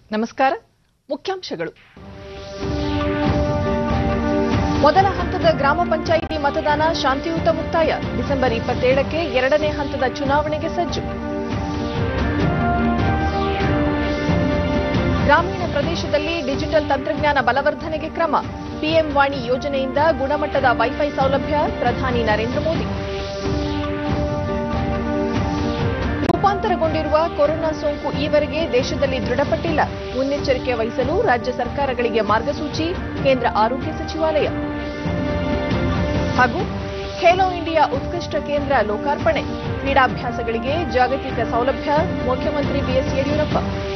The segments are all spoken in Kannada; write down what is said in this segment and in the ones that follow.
ನಮಸ್ಕಾರ ಮುಖ್ಯಾಂಶಗಳು ಮೊದಲ ಹಂತದ ಗ್ರಾಮ ಪಂಚಾಯಿತಿ ಮತದಾನ ಶಾಂತಿಯುತ ಮುಕ್ತಾಯ ಡಿಸೆಂಬರ್ ಇಪ್ಪತ್ತೇಳಕ್ಕೆ ಎರಡನೇ ಹಂತದ ಚುನಾವಣೆಗೆ ಸಜ್ಜು ಗ್ರಾಮೀಣ ಪ್ರದೇಶದಲ್ಲಿ ಡಿಜಿಟಲ್ ತಂತ್ರಜ್ಞಾನ ಬಲವರ್ಧನೆಗೆ ಕ್ರಮ ಪಿಎಂ ವಾಣಿ ಯೋಜನೆಯಿಂದ ಗುಣಮಟ್ಟದ ವೈಫೈ ಸೌಲಭ್ಯ ಪ್ರಧಾನಿ ನರೇಂದ್ರ ಮೋದಿ ರೂಪಾಂತರಗೊಂಡಿರುವ ಕೊರೋನಾ ಸೋಂಕು ಈವರೆಗೆ ದೇಶದಲ್ಲಿ ದೃಢಪಟ್ಟಿಲ್ಲ ಮುನ್ನೆಚ್ಚರಿಕೆ ವಹಿಸಲು ರಾಜ್ಯ ಸರ್ಕಾರಗಳಿಗೆ ಮಾರ್ಗಸೂಚಿ ಕೇಂದ್ರ ಆರೋಗ್ಯ ಸಚಿವಾಲಯ ಹಾಗೂ ಖೇಲೋ ಇಂಡಿಯಾ ಉತ್ಕೃಷ್ಟ ಕೇಂದ್ರ ಲೋಕಾರ್ಪಣೆ ಕ್ರೀಡಾಭ್ಯಾಸಗಳಿಗೆ ಜಾಗತಿಕ ಸೌಲಭ್ಯ ಮುಖ್ಯಮಂತ್ರಿ ಬಿಎಸ್ ಯಡಿಯೂರಪ್ಪ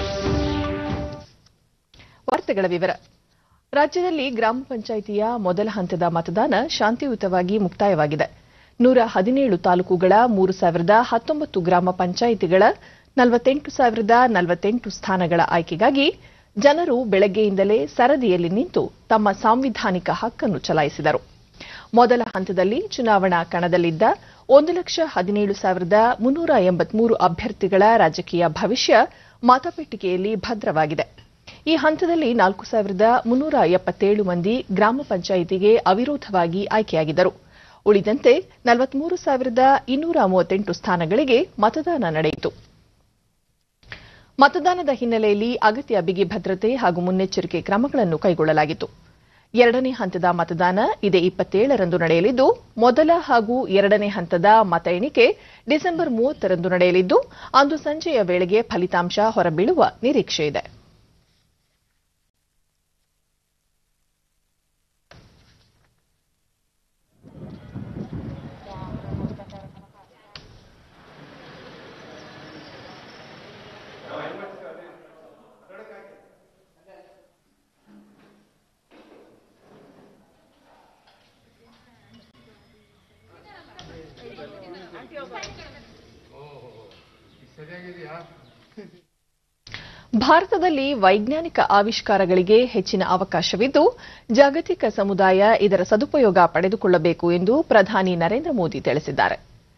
ವಾರ್ತೆಗಳ ವಿವರ ರಾಜ್ಯದಲ್ಲಿ ಗ್ರಾಮ ಪಂಚಾಯಿತಿಯ ಮೊದಲ ಹಂತದ ಮತದಾನ ಶಾಂತಿಯುತವಾಗಿ ಮುಕ್ತಾಯವಾಗಿದೆ ನೂರ ಹದಿನೇಳು ತಾಲೂಕುಗಳ ಮೂರು ಸಾವಿರದ ಹತ್ತೊಂಬತ್ತು ಗ್ರಾಮ ಪಂಚಾಯಿತಿಗಳ ನಲವತ್ತೆಂಟು ಸಾವಿರದ ನಲವತ್ತೆಂಟು ಸ್ಥಾನಗಳ ಆಯ್ಕೆಗಾಗಿ ಜನರು ಬೆಳಗ್ಗೆಯಿಂದಲೇ ಸರದಿಯಲ್ಲಿ ನಿಂತು ತಮ್ಮ ಸಾಂವಿಧಾನಿಕ ಹಕ್ಕನ್ನು ಚಲಾಯಿಸಿದರು ಮೊದಲ ಹಂತದಲ್ಲಿ ಚುನಾವಣಾ ಕಣದಲ್ಲಿದ್ದ ಒಂದು ಲಕ್ಷ ಹದಿನೇಳು ಸಾವಿರದ ಮುನ್ನೂರ ಎಂಬತ್ಮೂರು ಅಭ್ಯರ್ಥಿಗಳ ರಾಜಕೀಯ ಭವಿಷ್ಯ ಮತಪೆಟ್ಟಿಗೆಯಲ್ಲಿ ಭದ್ರವಾಗಿದೆ ಈ ಹಂತದಲ್ಲಿ ನಾಲ್ಕು ಸಾವಿರದ ಮುನ್ನೂರ ಎಪ್ಪತ್ತೇಳು ಮಂದಿ ಗ್ರಾಮ ಪಂಚಾಯಿತಿಗೆ ಅವಿರೋಧವಾಗಿ ಆಯ್ಕೆಯಾಗಿದ್ದರು ಉಳಿದಂತೆ ನಲವತ್ಮೂರು ಸಾವಿರದ ಇನ್ನೂರ ಮೂವತ್ತೆಂಟು ಸ್ಥಾನಗಳಿಗೆ ಮತದಾನ ನಡೆಯಿತು ಮತದಾನದ ಹಿನ್ನೆಲೆಯಲ್ಲಿ ಅಗತ್ಯ ಬಿಗಿ ಭದ್ರತೆ ಹಾಗೂ ಮುನ್ನೆಚ್ಚರಿಕೆ ಕ್ರಮಗಳನ್ನು ಕೈಗೊಳ್ಳಲಾಗಿತ್ತು ಎರಡನೇ ಹಂತದ ಮತದಾನ ಇದೇ ಇಪ್ಪತ್ತೇಳರಂದು ನಡೆಯಲಿದ್ದು ಮೊದಲ ಹಾಗೂ ಎರಡನೇ ಹಂತದ ಮತ ಎಣಿಕೆ ಡಿಸೆಂಬರ್ ಮೂವತ್ತರಂದು ನಡೆಯಲಿದ್ದು ಅಂದು ಸಂಜೆಯ ವೇಳೆಗೆ ಫಲಿತಾಂಶ ಹೊರಬೀಳುವ ನಿರೀಕ್ಷೆಯಿದೆ ಭಾರತದಲ್ಲಿ ವೈಜ್ಞಾನಿಕ ಆವಿಷ್ಕಾರಗಳಿಗೆ ಹೆಚ್ಚಿನ ಅವಕಾಶವಿದ್ದು ಜಾಗತಿಕ ಸಮುದಾಯ ಇದರ ಸದುಪಯೋಗ ಪಡೆದುಕೊಳ್ಳಬೇಕು ಎಂದು ಪ್ರಧಾನಿ ನರೇಂದ್ರ ಮೋದಿ ತಿಳಿಸಿದ್ದಾರೆ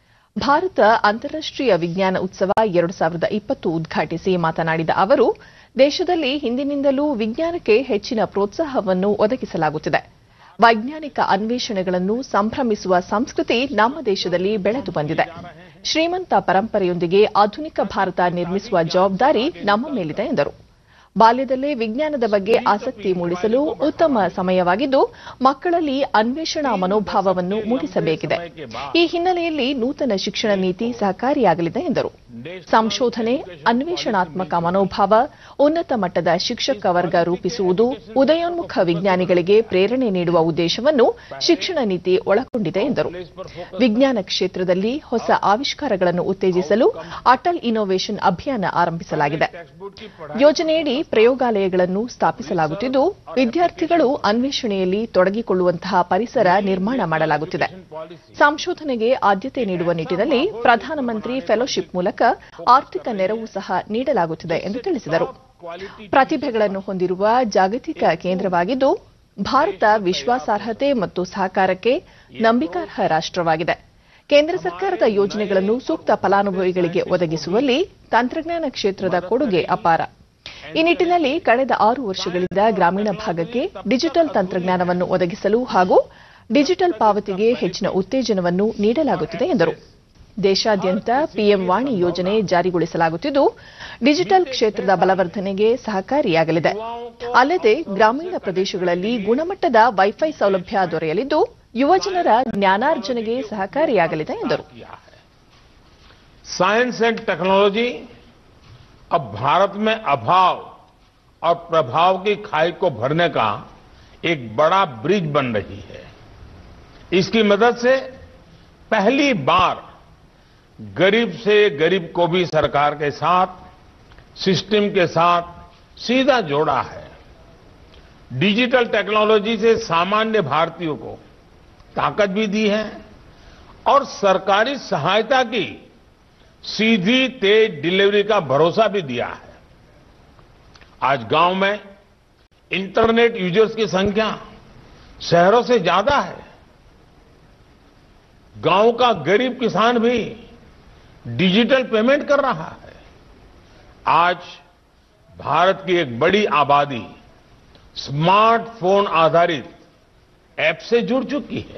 ಭಾರತ ಅಂತಾರಾಷ್ಟೀಯ ವಿಜ್ಞಾನ ಉತ್ಸವ ಎರಡು ಸಾವಿರದ ಇಪ್ಪತ್ತು ಉದ್ಘಾಟಿಸಿ ಮಾತನಾಡಿದ ಅವರು ದೇಶದಲ್ಲಿ ಹಿಂದಿನಿಂದಲೂ ವಿಜ್ಞಾನಕ್ಕೆ ಹೆಚ್ಚಿನ ಪ್ರೋತ್ಸಾಹವನ್ನು ಒದಗಿಸಲಾಗುತ್ತಿದೆ ವೈಜ್ಞಾನಿಕ ಅನ್ವೇಷಣೆಗಳನ್ನು ಸಂಭ್ರಮಿಸುವ ಸಂಸ್ಕೃತಿ ನಮ್ಮ ದೇಶದಲ್ಲಿ ಬೆಳೆದು ಬಂದಿದೆ ಶ್ರೀಮಂತ ಪರಂಪರೆಯೊಂದಿಗೆ ಆಧುನಿಕ ಭಾರತ ನಿರ್ಮಿಸುವ ಜವಾಬ್ದಾರಿ ನಮ್ಮ ಮೇಲಿದೆ ಎಂದರು ಬಾಲ್ಯದಲ್ಲೇ ವಿಜ್ಞಾನದ ಬಗ್ಗೆ ಆಸಕ್ತಿ ಮೂಡಿಸಲು ಉತ್ತಮ ಸಮಯವಾಗಿದ್ದು ಮಕ್ಕಳಲ್ಲಿ ಅನ್ವೇಷಣಾ ಮನೋಭಾವವನ್ನು ಮೂಡಿಸಬೇಕಿದೆ ಈ ಹಿನ್ನೆಲೆಯಲ್ಲಿ ನೂತನ ಶಿಕ್ಷಣ ನೀತಿ ಸಹಕಾರಿಯಾಗಲಿದೆ ಎಂದರು ಸಂಶೋಧನೆ ಅನ್ವೇಷಣಾತ್ಮಕ ಮನೋಭಾವ ಉನ್ನತ ಮಟ್ಟದ ಶಿಕ್ಷಕ ವರ್ಗ ರೂಪಿಸುವುದು ಉದಯೋನ್ಮುಖ ವಿಜ್ಞಾನಿಗಳಿಗೆ ಪ್ರೇರಣೆ ನೀಡುವ ಉದ್ದೇಶವನ್ನು ಶಿಕ್ಷಣ ನೀತಿ ಒಳಗೊಂಡಿದೆ ಎಂದರು ವಿಜ್ಞಾನ ಕ್ಷೇತ್ರದಲ್ಲಿ ಹೊಸ ಆವಿಷ್ಕಾರಗಳನ್ನು ಉತ್ತೇಜಿಸಲು ಅಟಲ್ ಇನ್ನೋವೇಷನ್ ಅಭಿಯಾನ ಆರಂಭಿಸಲಾಗಿದೆ ಯೋಜನೆಯಡಿ ಪ್ರಯೋಗಾಲಯಗಳನ್ನು ಸ್ಥಾಪಿಸಲಾಗುತ್ತಿದ್ದು ವಿದ್ಯಾರ್ಥಿಗಳು ಅನ್ವೇಷಣೆಯಲ್ಲಿ ತೊಡಗಿಕೊಳ್ಳುವಂತಹ ಪರಿಸರ ನಿರ್ಮಾಣ ಮಾಡಲಾಗುತ್ತಿದೆ ಸಂಶೋಧನೆಗೆ ಆದ್ಯತೆ ನೀಡುವ ನಿಟ್ಟಿನಲ್ಲಿ ಪ್ರಧಾನಮಂತ್ರಿ ಫೆಲೋಶಿಪ್ ಮೂಲಕ ಆರ್ಥಿಕ ನೆರವು ಸಹ ನೀಡಲಾಗುತ್ತಿದೆ ಎಂದು ತಿಳಿಸಿದರು ಪ್ರತಿಭೆಗಳನ್ನು ಹೊಂದಿರುವ ಜಾಗತಿಕ ಕೇಂದ್ರವಾಗಿದ್ದು ಭಾರತ ವಿಶ್ವಾಸಾರ್ಹತೆ ಮತ್ತು ಸಹಕಾರಕ್ಕೆ ನಂಬಿಕಾರ್ಹ ರಾಷ್ಟವಾಗಿದೆ ಕೇಂದ್ರ ಸರ್ಕಾರದ ಯೋಜನೆಗಳನ್ನು ಸೂಕ್ತ ಫಲಾನುಭವಿಗಳಿಗೆ ಒದಗಿಸುವಲ್ಲಿ ತಂತ್ರಜ್ಞಾನ ಕ್ಷೇತ್ರದ ಕೊಡುಗೆ ಅಪಾರ ಈ ನಿಟ್ಟಿನಲ್ಲಿ ಕಳೆದ ಆರು ವರ್ಷಗಳಿಂದ ಗ್ರಾಮೀಣ ಭಾಗಕ್ಕೆ ಡಿಜಿಟಲ್ ತಂತ್ರಜ್ಞಾನವನ್ನು ಒದಗಿಸಲು ಹಾಗೂ ಡಿಜಿಟಲ್ ಪಾವತಿಗೆ ಹೆಚ್ಚಿನ ಉತ್ತೇಜನವನ್ನು ನೀಡಲಾಗುತ್ತಿದೆ ಎಂದರು ದೇಶಾದ್ಯಂತ ಪಿಎಂ ವಾಣಿ ಯೋಜನೆ ಜಾರಿಗೊಳಿಸಲಾಗುತ್ತಿದ್ದು ಡಿಜಿಟಲ್ ಕ್ಷೇತ್ರದ ಬಲವರ್ಧನೆಗೆ ಸಹಕಾರಿಯಾಗಲಿದೆ ಅಲ್ಲದೆ ಗ್ರಾಮೀಣ ಪ್ರದೇಶಗಳಲ್ಲಿ ಗುಣಮಟ್ಟದ ವೈಫೈ ಸೌಲಭ್ಯ ದೊರೆಯಲಿದ್ದು ಯುವಜನರ ಜ್ಞಾನಾರ್ಜನೆಗೆ ಸಹಕಾರಿಯಾಗಲಿದೆ ಎಂದರು साइंस एंड टेक्नोलॉजी अब भारत में अभाव और प्रभाव की खाई को भरने का एक बड़ा ब्रिज बन रही है इसकी मदद से पहली बार गरीब से गरीब को भी सरकार के साथ सिस्टम के साथ सीधा जोड़ा है डिजिटल टेक्नोलॉजी से सामान्य भारतीयों को ताकत भी दी है और सरकारी सहायता की सीधी तेज डिलीवरी का भरोसा भी दिया है आज गांव में इंटरनेट यूजर्स की संख्या शहरों से ज्यादा है गांव का गरीब किसान भी डिजिटल पेमेंट कर रहा है आज भारत की एक बड़ी आबादी स्मार्टफोन आधारित ऐप से जुड़ चुकी है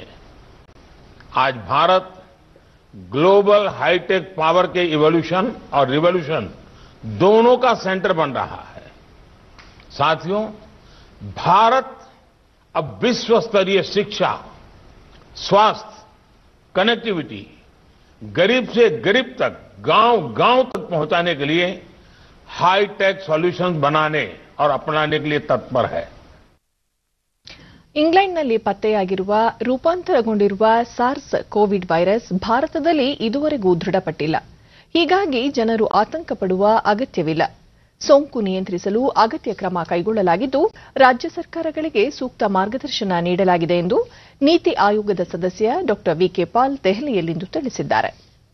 आज भारत ग्लोबल हाईटेक पावर के इवोल्यूशन और रिवोल्यूशन दोनों का सेंटर बन रहा है साथियों भारत अब विश्व स्तरीय शिक्षा स्वास्थ्य कनेक्टिविटी गरीब से गरीब तक गांव गांव तक पहुंचाने के लिए हाईटेक सॉल्यूशंस बनाने और अपनाने के लिए तत्पर है ಇಂಗ್ಲೆಂಡ್ನಲ್ಲಿ ಪತ್ತೆಯಾಗಿರುವ ರೂಪಾಂತರಗೊಂಡಿರುವ ಸಾರ್ಸ್ ಕೋವಿಡ್ ವೈರಸ್ ಭಾರತದಲ್ಲಿ ಇದುವರೆಗೂ ದೃಢಪಟ್ಟಿಲ್ಲ ಹೀಗಾಗಿ ಜನರು ಆತಂಕ ಪಡುವ ಅಗತ್ಯವಿಲ್ಲ ಸೋಂಕು ನಿಯಂತ್ರಿಸಲು ಅಗತ್ಯ ಕ್ರಮ ಕೈಗೊಳ್ಳಲಾಗಿದ್ದು ರಾಜ್ಯ ಸರ್ಕಾರಗಳಿಗೆ ಸೂಕ್ತ ಮಾರ್ಗದರ್ಶನ ನೀಡಲಾಗಿದೆ ಎಂದು ನೀತಿ ಆಯೋಗದ ಸದಸ್ಯ ಡಾ ವಿಕೆ ಪಾಲ್ ದೆಹಲಿಯಲ್ಲಿಂದು ತಿಳಿಸಿದ್ದಾರೆ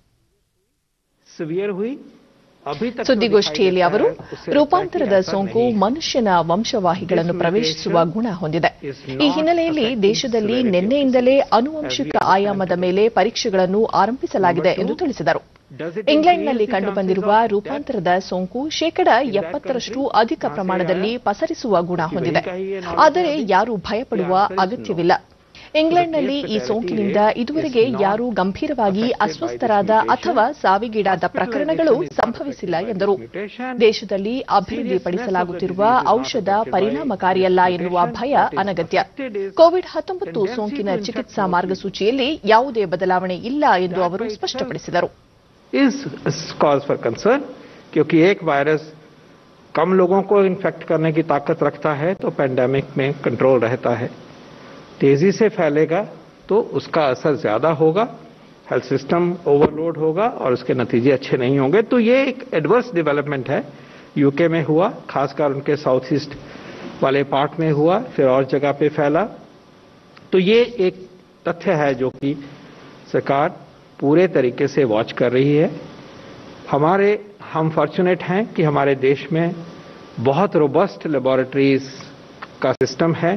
सीवियर हुई अभी तक जो ಸುದ್ದಿಗೋಷ್ಠಿಯಲ್ಲಿ दिखाई ಅವರು देता है, उससे लगता है कि ರೂಪಾಂತರದ ऐसा ಸೋಂಕು नहीं है। ಮನುಷ್ಯನ ವಂಶವಾಹಿಗಳನ್ನು ಪ್ರವೇಶಿಸುವ ಗುಣ ಹೊಂದಿದೆ ಈ ಹಿನ್ನೆಲೆಯಲ್ಲಿ ದೇಶದಲ್ಲಿ ನಿನ್ನೆಯಿಂದಲೇ ಆನುವಂಶಿಕ ಆಯಾಮದ ಮೇಲೆ ಪರೀಕ್ಷೆಗಳನ್ನು ಆರಂಭಿಸಲಾಗಿದೆ ಎಂದು ತಿಳಿಸಿದರು ಇಂಗ್ಲೆಂಡ್ನಲ್ಲಿ ಕಂಡುಬಂದಿರುವ ರೂಪಾಂತರದ ಸೋಂಕು ಶೇಕಡ ಎಪ್ಪತ್ತರಷ್ಟು ಅಧಿಕ ಪ್ರಮಾಣದಲ್ಲಿ ಪಸರಿಸುವ ಗುಣ ಹೊಂದಿದೆ ಆದರೆ ಯಾರೂ ಭಯಪಡುವ ಅಗತ್ಯವಿಲ್ಲ ಇಂಗ್ಲೆಂಡ್ನಲ್ಲಿ ಈ ಸೋಂಕಿನಿಂದ ಇದುವರೆಗೆ ಯಾರೂ ಗಂಭೀರವಾಗಿ ಅಸ್ವಸ್ಥರಾದ ಅಥವಾ ಸಾವಿಗೀಡಾದ ಪ್ರಕರಣಗಳು ಸಂಭವಿಸಿಲ್ಲ ಎಂದರು ದೇಶದಲ್ಲಿ ಅಭಿವೃದ್ಧಿಪಡಿಸಲಾಗುತ್ತಿರುವ ಔಷಧ ಪರಿಣಾಮಕಾರಿಯಲ್ಲ ಎನ್ನುವ ಭಯ ಅನಗತ್ಯ ಕೋವಿಡ್ ಹತ್ತೊಂಬತ್ತು ಸೋಂಕಿನ ಚಿಕಿತ್ಸಾ ಮಾರ್ಗಸೂಚಿಯಲ್ಲಿ ಯಾವುದೇ ಬದಲಾವಣೆ ಇಲ್ಲ ಎಂದು ಅವರು ಸ್ಪಷ್ಟಪಡಿಸಿದರು इज कॉज फॉर कंसर्न क्योंकि एक वायरस कम लोगों को इन्फेक्ट करने की ताकत रखता है तो पेंडेमिक में कंट्रोल रहता है तेजी से फैलेगा तो उसका असर ज्यादा होगा हेल्थ सिस्टम ओवरलोड होगा और उसके नतीजे अच्छे नहीं होंगे तो ये एक एडवर्स डेवलपमेंट है यूके में हुआ खासकर उनके साउथ ईस्ट वाले पार्ट में हुआ फिर और जगह पे फैला तो ये एक तथ्य है जो कि सरकार पूरे तरीके से वॉच कर रही है हमारे हम फॉर्चुनेट हैं कि हमारे देश में बहुत रोबस्ट लेबोरेटरीज का सिस्टम है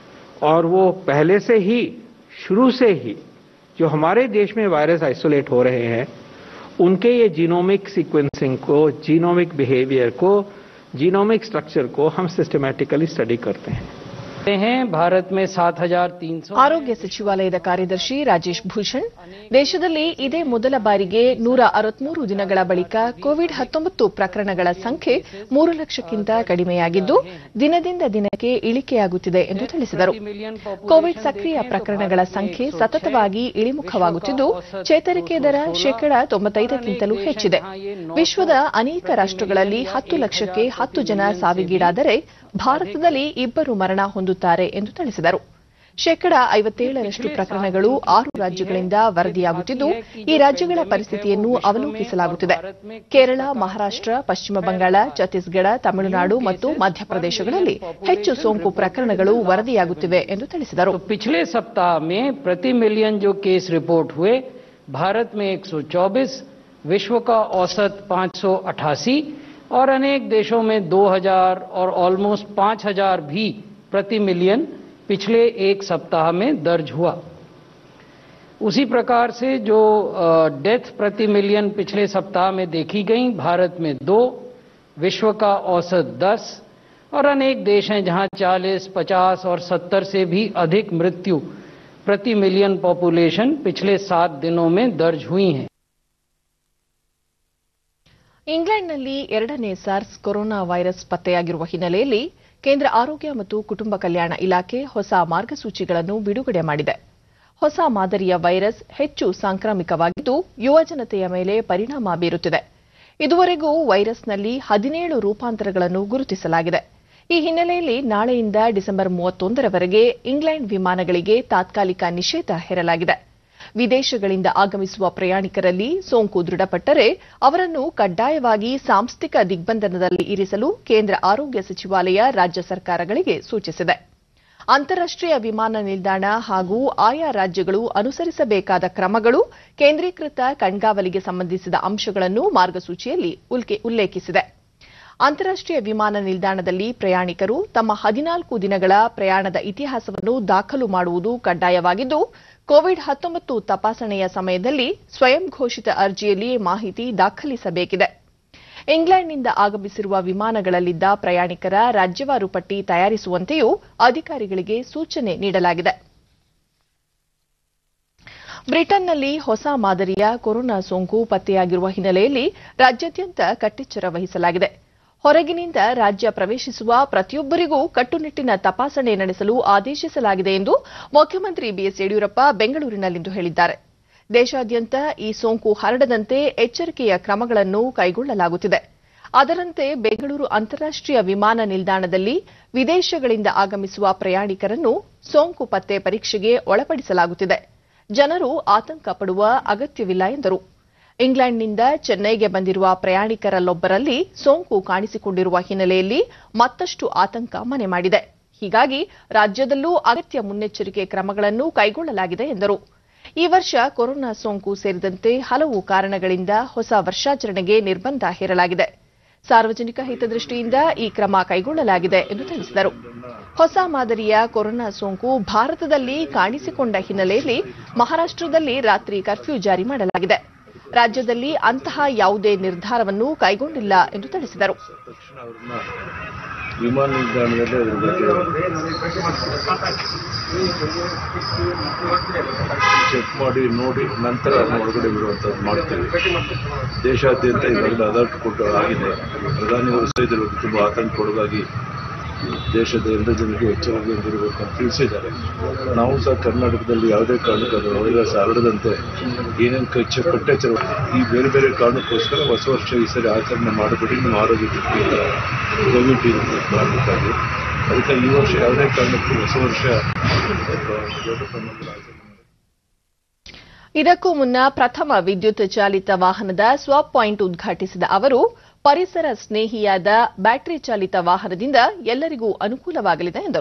और वो पहले से ही शुरू से ही जो हमारे देश में वायरस आइसोलेट हो रहे हैं उनके ये जीनोमिक सीक्वेंसिंग को जीनोमिक बिहेवियर को जीनोमिक स्ट्रक्चर को हम सिस्टमैटिकली स्टडी करते हैं हैं भारत में सात हजार तीन सौ ಆರೋಗ್ಯ ಸಚಿವಾಲಯದ ಕಾರ್ಯದರ್ಶಿ ರಾಜೇಶ್ ಭೂಷಣ್ ದೇಶದಲ್ಲಿ ಇದೇ ಮೊದಲ ಬಾರಿಗೆ ನೂರ ಅರವತ್ಮೂರು ದಿನಗಳ ಬಳಿಕ ಕೋವಿಡ್ ಹತ್ತೊಂಬತ್ತು ಪ್ರಕರಣಗಳ ಸಂಖ್ಯೆ ಮೂರು ಲಕ್ಷಕ್ಕಿಂತ ಕಡಿಮೆಯಾಗಿದ್ದು ದಿನದಿಂದ ದಿನಕ್ಕೆ ಇಳಿಕೆಯಾಗುತ್ತಿದೆ ಎಂದು ತಿಳಿಸಿದರು ಕೋವಿಡ್ ಸಕ್ರಿಯ ಪ್ರಕರಣಗಳ ಸಂಖ್ಯೆ ಸತತವಾಗಿ ಇಳಿಮುಖವಾಗುತ್ತಿದ್ದು ಚೇತರಿಕೆ ದರ ಶೇಕಡ ತೊಂಬತ್ತೈದಕ್ಕಿಂತಲೂ ಹೆಚ್ಚಿದೆ ವಿಶ್ವದ ಅನೇಕ ರಾಷ್ಟಗಳಲ್ಲಿ ಹತ್ತು ಲಕ್ಷಕ್ಕೆ ಹತ್ತು ಜನ ಸಾವಿಗೀಡಾದರೆ ಭಾರತದಲ್ಲಿ ಇಬ್ಬರು ಮರಣ ಹೊಂದುತ್ತಾರೆ ಎಂದು ತಿಳಿಸಿದರು ಶೇಕಡ ಐವತ್ತೇಳರಷ್ಟು ಪ್ರಕರಣಗಳು ಆರು ರಾಜ್ಯಗಳಿಂದ ವರದಿಯಾಗುತ್ತಿದ್ದು ಈ ರಾಜ್ಯಗಳ ಪರಿಸ್ಥಿತಿಯನ್ನು ಅವಲೋಕಿಸಲಾಗುತ್ತಿದೆ ಕೇರಳ ಮಹಾರಾಷ್ಟ್ರ ಪಶ್ಚಿಮ ಬಂಗಾಳ ಛತ್ತೀಸ್ಗಢ ತಮಿಳುನಾಡು ಮತ್ತು ಮಧ್ಯಪ್ರದೇಶಗಳಲ್ಲಿ ಹೆಚ್ಚು ಸೋಂಕು ಪ್ರಕರಣಗಳು ವರದಿಯಾಗುತ್ತಿವೆ ಎಂದು ತಿಳಿಸಿದರು तो पिछले सप्ताह में प्रति मिलियन जो केस रिपोर्ट हुए भारत में 124 विश्व का औसत 588 और अनेक देशों में 2000 और ऑलमोस्ट 5000 भी प्रति मिलियन पिछले एक सप्ताह में दर्ज हुआ उसी प्रकार से जो डेथ प्रति मिलियन पिछले सप्ताह में देखी गई भारत में दो विश्व का औसत 10 और अनेक देश हैं जहां 40, 50 और 70 से भी अधिक मृत्यु प्रति मिलियन पॉपुलेशन पिछले सात दिनों में दर्ज हुई हैं ಇಂಗ್ಲೆಂಡ್ನಲ್ಲಿ ಎರಡನೇ ಸಾರ್ಸ್ ಕೊರೋನಾ ವೈರಸ್ ಪತ್ತೆಯಾಗಿರುವ ಹಿನ್ನೆಲೆಯಲ್ಲಿ ಕೇಂದ್ರ ಆರೋಗ್ಯ ಮತ್ತು ಕುಟುಂಬ ಕಲ್ಯಾಣ ಇಲಾಖೆ ಹೊಸ ಮಾರ್ಗಸೂಚಿಗಳನ್ನು ಬಿಡುಗಡೆ ಮಾಡಿದೆ ಹೊಸ ಮಾದರಿಯ ವೈರಸ್ ಹೆಚ್ಚು ಸಾಂಕ್ರಾಮಿಕವಾಗಿದ್ದು ಯುವಜನತೆಯ ಮೇಲೆ ಪರಿಣಾಮ ಬೀರುತ್ತಿದೆ ಇದುವರೆಗೂ ವೈರಸ್ನಲ್ಲಿ ಹದಿನೇಳು ರೂಪಾಂತರಗಳನ್ನು ಗುರುತಿಸಲಾಗಿದೆ ಈ ಹಿನ್ನೆಲೆಯಲ್ಲಿ ನಾಳೆಯಿಂದ ಡಿಸೆಂಬರ್ ಮೂವತ್ತೊಂದರವರೆಗೆ ಇಂಗ್ಲೆಂಡ್ ವಿಮಾನಗಳಿಗೆ ತಾತ್ಕಾಲಿಕ ನಿಷೇಧ ಹೇರಲಾಗಿದೆ ವಿದೇಶಗಳಿಂದ ಆಗಮಿಸುವ ಪ್ರಯಾಣಿಕರಲ್ಲಿ ಸೋಂಕು ದೃಢಪಟ್ಟರೆ ಅವರನ್ನು ಕಡ್ಡಾಯವಾಗಿ ಸಾಂಸ್ಥಿಕ ದಿಗ್ಬಂಧನದಲ್ಲಿ ಇರಿಸಲು ಕೇಂದ್ರ ಆರೋಗ್ಯ ಸಚಿವಾಲಯ ರಾಜ್ಯ ಸರ್ಕಾರಗಳಿಗೆ ಸೂಚಿಸಿದೆ ಅಂತಾರಾಷ್ಟೀಯ ವಿಮಾನ ನಿಲ್ದಾಣ ಹಾಗೂ ಆಯಾ ರಾಜ್ಯಗಳು ಅನುಸರಿಸಬೇಕಾದ ಕ್ರಮಗಳು ಕೇಂದ್ರೀಕೃತ ಕಣ್ಗಾವಲಿಗೆ ಸಂಬಂಧಿಸಿದ ಅಂಶಗಳನ್ನು ಮಾರ್ಗಸೂಚಿಯಲ್ಲಿ ಉಲ್ಲೇಖಿಸಿದೆ ಅಂತಾರಾಷ್ಟೀಯ ವಿಮಾನ ನಿಲ್ದಾಣದಲ್ಲಿ ಪ್ರಯಾಣಿಕರು ತಮ್ಮ ಹದಿನಾಲ್ಕು ದಿನಗಳ ಪ್ರಯಾಣದ ಇತಿಹಾಸವನ್ನು ದಾಖಲು ಮಾಡುವುದು ಕಡ್ಡಾಯವಾಗಿದ್ದು ಕೋವಿಡ್ ಹತ್ತೊಂಬತ್ತು ತಪಾಸಣೆಯ ಸಮಯದಲ್ಲಿ ಸ್ವಯಂ ಘೋಷಿತ ಅರ್ಜಿಯಲ್ಲಿ ಮಾಹಿತಿ ದಾಖಲಿಸಬೇಕಿದೆ ಇಂಗ್ಲೆಂಡ್ನಿಂದ ಆಗಮಿಸಿರುವ ವಿಮಾನಗಳಲ್ಲಿದ್ದ ಪ್ರಯಾಣಿಕರ ರಾಜ್ಯವಾರು ಪಟ್ಟಿ ತಯಾರಿಸುವಂತೆಯೂ ಅಧಿಕಾರಿಗಳಿಗೆ ಸೂಚನೆ ನೀಡಲಾಗಿದೆ ಬ್ರಿಟನ್ನಲ್ಲಿ ಹೊಸ ಮಾದರಿಯ ಕೊರೋನಾ ಸೋಂಕು ಪತ್ತೆಯಾಗಿರುವ ಹಿನ್ನೆಲೆಯಲ್ಲಿ ರಾಜ್ಯಾದ್ಯಂತ ಕಟ್ಟೆಚ್ಚರ ವಹಿಸಲಾಗಿದೆ ಹೊರಗಿನಿಂದ ರಾಜ್ಯ ಪ್ರವೇಶಿಸುವ ಪ್ರತಿಯೊಬ್ಬರಿಗೂ ಕಟ್ಟುನಿಟ್ಟಿನ ತಪಾಸಣೆ ನಡೆಸಲು ಆದೇಶಿಸಲಾಗಿದೆ ಎಂದು ಮುಖ್ಯಮಂತ್ರಿ ಬಿಎಸ್ ಯಡಿಯೂರಪ್ಪ ಬೆಂಗಳೂರಿನಲ್ಲಿಂದು ಹೇಳಿದ್ದಾರೆ ದೇಶಾದ್ಯಂತ ಈ ಸೋಂಕು ಹರಡದಂತೆ ಎಚ್ಚರಿಕೆಯ ಕ್ರಮಗಳನ್ನು ಕೈಗೊಳ್ಳಲಾಗುತ್ತಿದೆ ಅದರಂತೆ ಬೆಂಗಳೂರು ಅಂತಾರಾಷ್ಟೀಯ ವಿಮಾನ ನಿಲ್ದಾಣದಲ್ಲಿ ವಿದೇಶಗಳಿಂದ ಆಗಮಿಸುವ ಪ್ರಯಾಣಿಕರನ್ನು ಸೋಂಕು ಪತ್ತೆ ಪರೀಕ್ಷೆಗೆ ಒಳಪಡಿಸಲಾಗುತ್ತಿದೆ ಜನರು ಆತಂಕ ಪಡುವ ಅಗತ್ಯವಿಲ್ಲ ಎಂದರು ಇಂಗ್ಲೆಂಡ್ನಿಂದ ಚೆನ್ನೈಗೆ ಬಂದಿರುವ ಪ್ರಯಾಣಿಕರಲ್ಲೊಬ್ಬರಲ್ಲಿ ಸೋಂಕು ಕಾಣಿಸಿಕೊಂಡಿರುವ ಹಿನ್ನೆಲೆಯಲ್ಲಿ ಮತ್ತಷ್ಟು ಆತಂಕ ಮನೆ ಮಾಡಿದೆ ಹೀಗಾಗಿ ರಾಜ್ಯದಲ್ಲೂ ಅಗತ್ಯ ಮುನ್ನೆಚ್ಚರಿಕೆ ಕ್ರಮಗಳನ್ನು ಕೈಗೊಳ್ಳಲಾಗಿದೆ ಎಂದರು ಈ ವರ್ಷ ಕೊರೋನಾ ಸೋಂಕು ಸೇರಿದಂತೆ ಹಲವು ಕಾರಣಗಳಿಂದ ಹೊಸ ವರ್ಷಾಚರಣೆಗೆ ನಿರ್ಬಂಧ ಹೇರಲಾಗಿದೆ ಸಾರ್ವಜನಿಕ ಹಿತದೃಷ್ಟಿಯಿಂದ ಈ ಕ್ರಮ ಕೈಗೊಳ್ಳಲಾಗಿದೆ ಎಂದು ತಿಳಿಸಿದರು ಹೊಸ ಮಾದರಿಯ ಕೊರೋನಾ ಸೋಂಕು ಭಾರತದಲ್ಲಿ ಕಾಣಿಸಿಕೊಂಡ ಹಿನ್ನೆಲೆಯಲ್ಲಿ ಮಹಾರಾಷ್ಟದಲ್ಲಿ ರಾತ್ರಿ ಕರ್ಫ್ಯೂ ಜಾರಿ ಮಾಡಲಾಗಿದೆ ರಾಜ್ಯದಲ್ಲಿ ಅಂತಹ ಯಾವುದೇ ನಿರ್ಧಾರವನ್ನು ಕೈಗೊಂಡಿಲ್ಲ ಎಂದು ತಿಳಿಸಿದರು ತಕ್ಷಣ ಅವ್ರನ್ನ ವಿಮಾನ ನಿಲ್ದಾಣದಲ್ಲೇ ಅದ್ರ ಬಗ್ಗೆ ಚೆಕ್ ಮಾಡಿ ನೋಡಿ ನಂತರ ಅವ್ರನ್ನ ಒಳಗಡೆ ಬಿಡುವಂಥದ್ದು ಮಾಡ್ತೀವಿ ದೇಶಾದ್ಯಂತ ಈಗಾಗಲೇ ಅಲರ್ಟ್ ಕೊಟ್ಟು ಆಗಿದೆ ಪ್ರಧಾನಿಗಳು ಸಹ ಇದ್ರ ಬಗ್ಗೆ ತುಂಬ ಆತಂಕಕ್ಕೊಳಗಾಗಿ ದೇಶದ ಎಲ್ಲ ಜನರಿಗೆ ಎಚ್ಚರಿಕೆಯಿಂದಿರಬೇಕು ಅಂತ ತಿಳಿಸಿದ್ದಾರೆ ನಾವು ಸಹ ಕರ್ನಾಟಕದಲ್ಲಿ ಯಾವುದೇ ಕಾರಣಕ್ಕೂ ಅದು ವೈರಸ್ ಹರಡದಂತೆ ಏನೇನು ಕಚ್ಚ ಕಟ್ಟೆಚ್ಚರ ಈ ಬೇರೆ ಬೇರೆ ಕಾರಣಕ್ಕೋಸ್ಕರ ಹೊಸ ವರ್ಷ ಈ ಸರಿ ಆಚರಣೆ ಮಾಡಬೇಡಿ ನಿಮ್ಮ ಆರೋಗ್ಯ ದೃಷ್ಟಿಯಿಂದ ಕೋವಿಡ್ ಇರುತ್ತೆ ಮಾಡಬೇಕಾಗಿ ಅದಕ್ಕೆ ಈ ವರ್ಷ ಯಾವುದೇ ಕಾರಣಕ್ಕೂ ಹೊಸ ವರ್ಷ ದೊಡ್ಡ ಪ್ರಮಾಣದಲ್ಲಿ ಆಚರಣೆ ಮಾಡಿ ಇದಕ್ಕೂ ಮುನ್ನ ಪ್ರಥಮ ವಿದ್ಯುತ್ ಚಾಲಿತ ವಾಹನದ ಸ್ವಾಪ್ ಪಾಯಿಂಟ್ ಉದ್ಘಾಟಿಸಿದ ಅವರು ಪರಿಸರ ಸ್ನೇಹಿಯಾದ ಬ್ಯಾಟರಿ ಚಾಲಿತ ವಾಹನದಿಂದ ಎಲ್ಲರಿಗೂ ಅನುಕೂಲವಾಗಲಿದೆ ಎಂದರು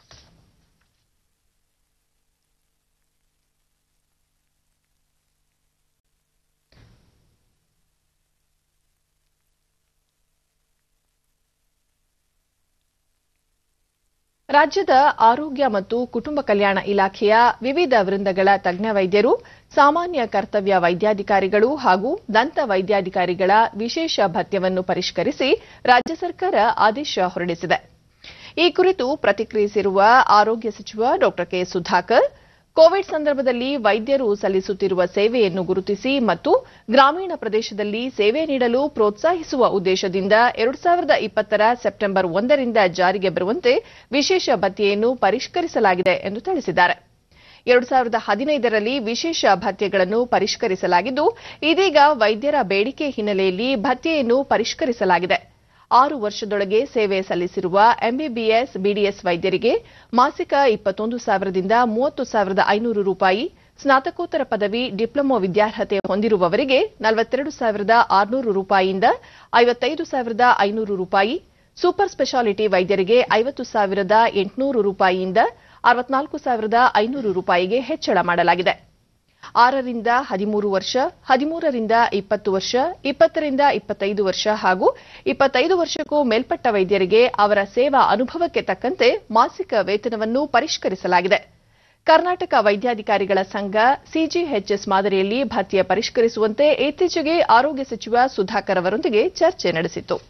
ರಾಜ್ಯದ ಆರೋಗ್ಯ ಮತ್ತು ಕುಟುಂಬ ಕಲ್ಯಾಣ ಇಲಾಖೆಯ ವಿವಿಧ ವೃಂದಗಳ ತಜ್ಞ ವೈದ್ಯರು ಸಾಮಾನ್ಯ ಕರ್ತವ್ಯ ವೈದ್ಯಾಧಿಕಾರಿಗಳು ಹಾಗೂ ದಂತ ವೈದ್ಯಾಧಿಕಾರಿಗಳ ವಿಶೇಷ ಭತ್ಯವನ್ನು ಪರಿಷ್ಕರಿಸಿ ರಾಜ್ಯ ಸರ್ಕಾರ ಆದೇಶ ಹೊರಡಿಸಿದೆ ಈ ಕುರಿತು ಪ್ರತಿಕ್ರಿಯಿಸಿರುವ ಆರೋಗ್ಯ ಸಚಿವ ಡಾ ಕೆ ಸುಧಾಕರ್ ಕೋವಿಡ್ ಸಂದರ್ಭದಲ್ಲಿ ವೈದ್ಯರು ಸಲ್ಲಿಸುತ್ತಿರುವ ಸೇವೆಯನ್ನು ಗುರುತಿಸಿ ಮತ್ತು ಗ್ರಾಮೀಣ ಪ್ರದೇಶದಲ್ಲಿ ಸೇವೆ ನೀಡಲು ಪ್ರೋತ್ಸಾಹಿಸುವ ಉದ್ದೇಶದಿಂದ ಎರಡು ಸಾವಿರದ ಇಪ್ಪತ್ತರ ಸೆಪ್ಟೆಂಬರ್ ಒಂದರಿಂದ ಜಾರಿಗೆ ಬರುವಂತೆ ವಿಶೇಷ ಭತ್ಯೆಯನ್ನು ಪರಿಷ್ಕರಿಸಲಾಗಿದೆ ಎಂದು ತಿಳಿಸಿದ್ದಾರೆ ಎರಡು ಸಾವಿರದ ಹದಿನೈದರಲ್ಲಿ ವಿಶೇಷ ಭತ್ಯೆಗಳನ್ನು ಪರಿಷ್ಕರಿಸಲಾಗಿದ್ದು ಇದೀಗ ವೈದ್ಯರ ಬೇಡಿಕೆ ಹಿನ್ನೆಲೆಯಲ್ಲಿ ಭತ್ಯೆಯನ್ನು ಪರಿಷ್ಕರಿಸಲಾಗಿದೆ ಆರು ವರ್ಷದೊಳಗೆ ಸೇವೆ ಸಲ್ಲಿಸಿರುವ ಎಂಬಿಬಿಎಸ್ ಬಿಡಿಎಸ್ ವೈದ್ಯರಿಗೆ ಮಾಸಿಕ ಇಪ್ಪತ್ತೊಂದು ಸಾವಿರದಿಂದ ಮೂವತ್ತು ಸಾವಿರದ ಐನೂರು ರೂಪಾಯಿ ಸ್ನಾತಕೋತ್ತರ ಪದವಿ ಡಿಪ್ಲೊಮೊ ವಿದ್ಯಾರ್ಹತೆ ಹೊಂದಿರುವವರಿಗೆ ನಲವತ್ತೆರಡು ಸಾವಿರದ ಆರುನೂರು ರೂಪಾಯಿಯಿಂದ ಐವತ್ತೈದು ಸಾವಿರದ ಐನೂರು ರೂಪಾಯಿ ಸೂಪರ್ ಸ್ಪೆಷಾಲಿಟಿ ವೈದ್ಯರಿಗೆ ಐವತ್ತು ಸಾವಿರದ ಎಂಟುನೂರು ರೂಪಾಯಿಯಿಂದ ಅರವತ್ನಾಲ್ಕು ಸಾವಿರದ ಐನೂರು ರೂಪಾಯಿಗೆ ಹೆಚ್ಚಳ ಮಾಡಲಾಗಿದೆ ಆರರಿಂದ ಹದಿಮೂರು ವರ್ಷ ಹದಿಮೂರರಿಂದ ಇಪ್ಪತ್ತು ವರ್ಷ ಇಪ್ಪತ್ತರಿಂದ ಇಪ್ಪತ್ತೈದು ವರ್ಷ ಹಾಗೂ ಇಪ್ಪತ್ತೈದು ವರ್ಷಕ್ಕೂ ಮೇಲ್ಪಟ್ಟ ವೈದ್ಯರಿಗೆ ಅವರ ಸೇವಾ ಅನುಭವಕ್ಕೆ ತಕ್ಕಂತೆ ಮಾಸಿಕ ವೇತನವನ್ನು ಪರಿಷ್ಕರಿಸಲಾಗಿದೆ ಕರ್ನಾಟಕ ವೈದ್ಯಾಧಿಕಾರಿಗಳ ಸಂಘ ಸಿಜಿಎಚ್ಎಸ್ ಮಾದರಿಯಲ್ಲಿ ಭತ್ಯೆ ಪರಿಷ್ಕರಿಸುವಂತೆ ಇತ್ತೀಚೆಗೆ ಆರೋಗ್ಯ ಸಚಿವ ಸುಧಾಕರ್ ಅವರೊಂದಿಗೆ ಚರ್ಚೆ ನಡೆಸಿತು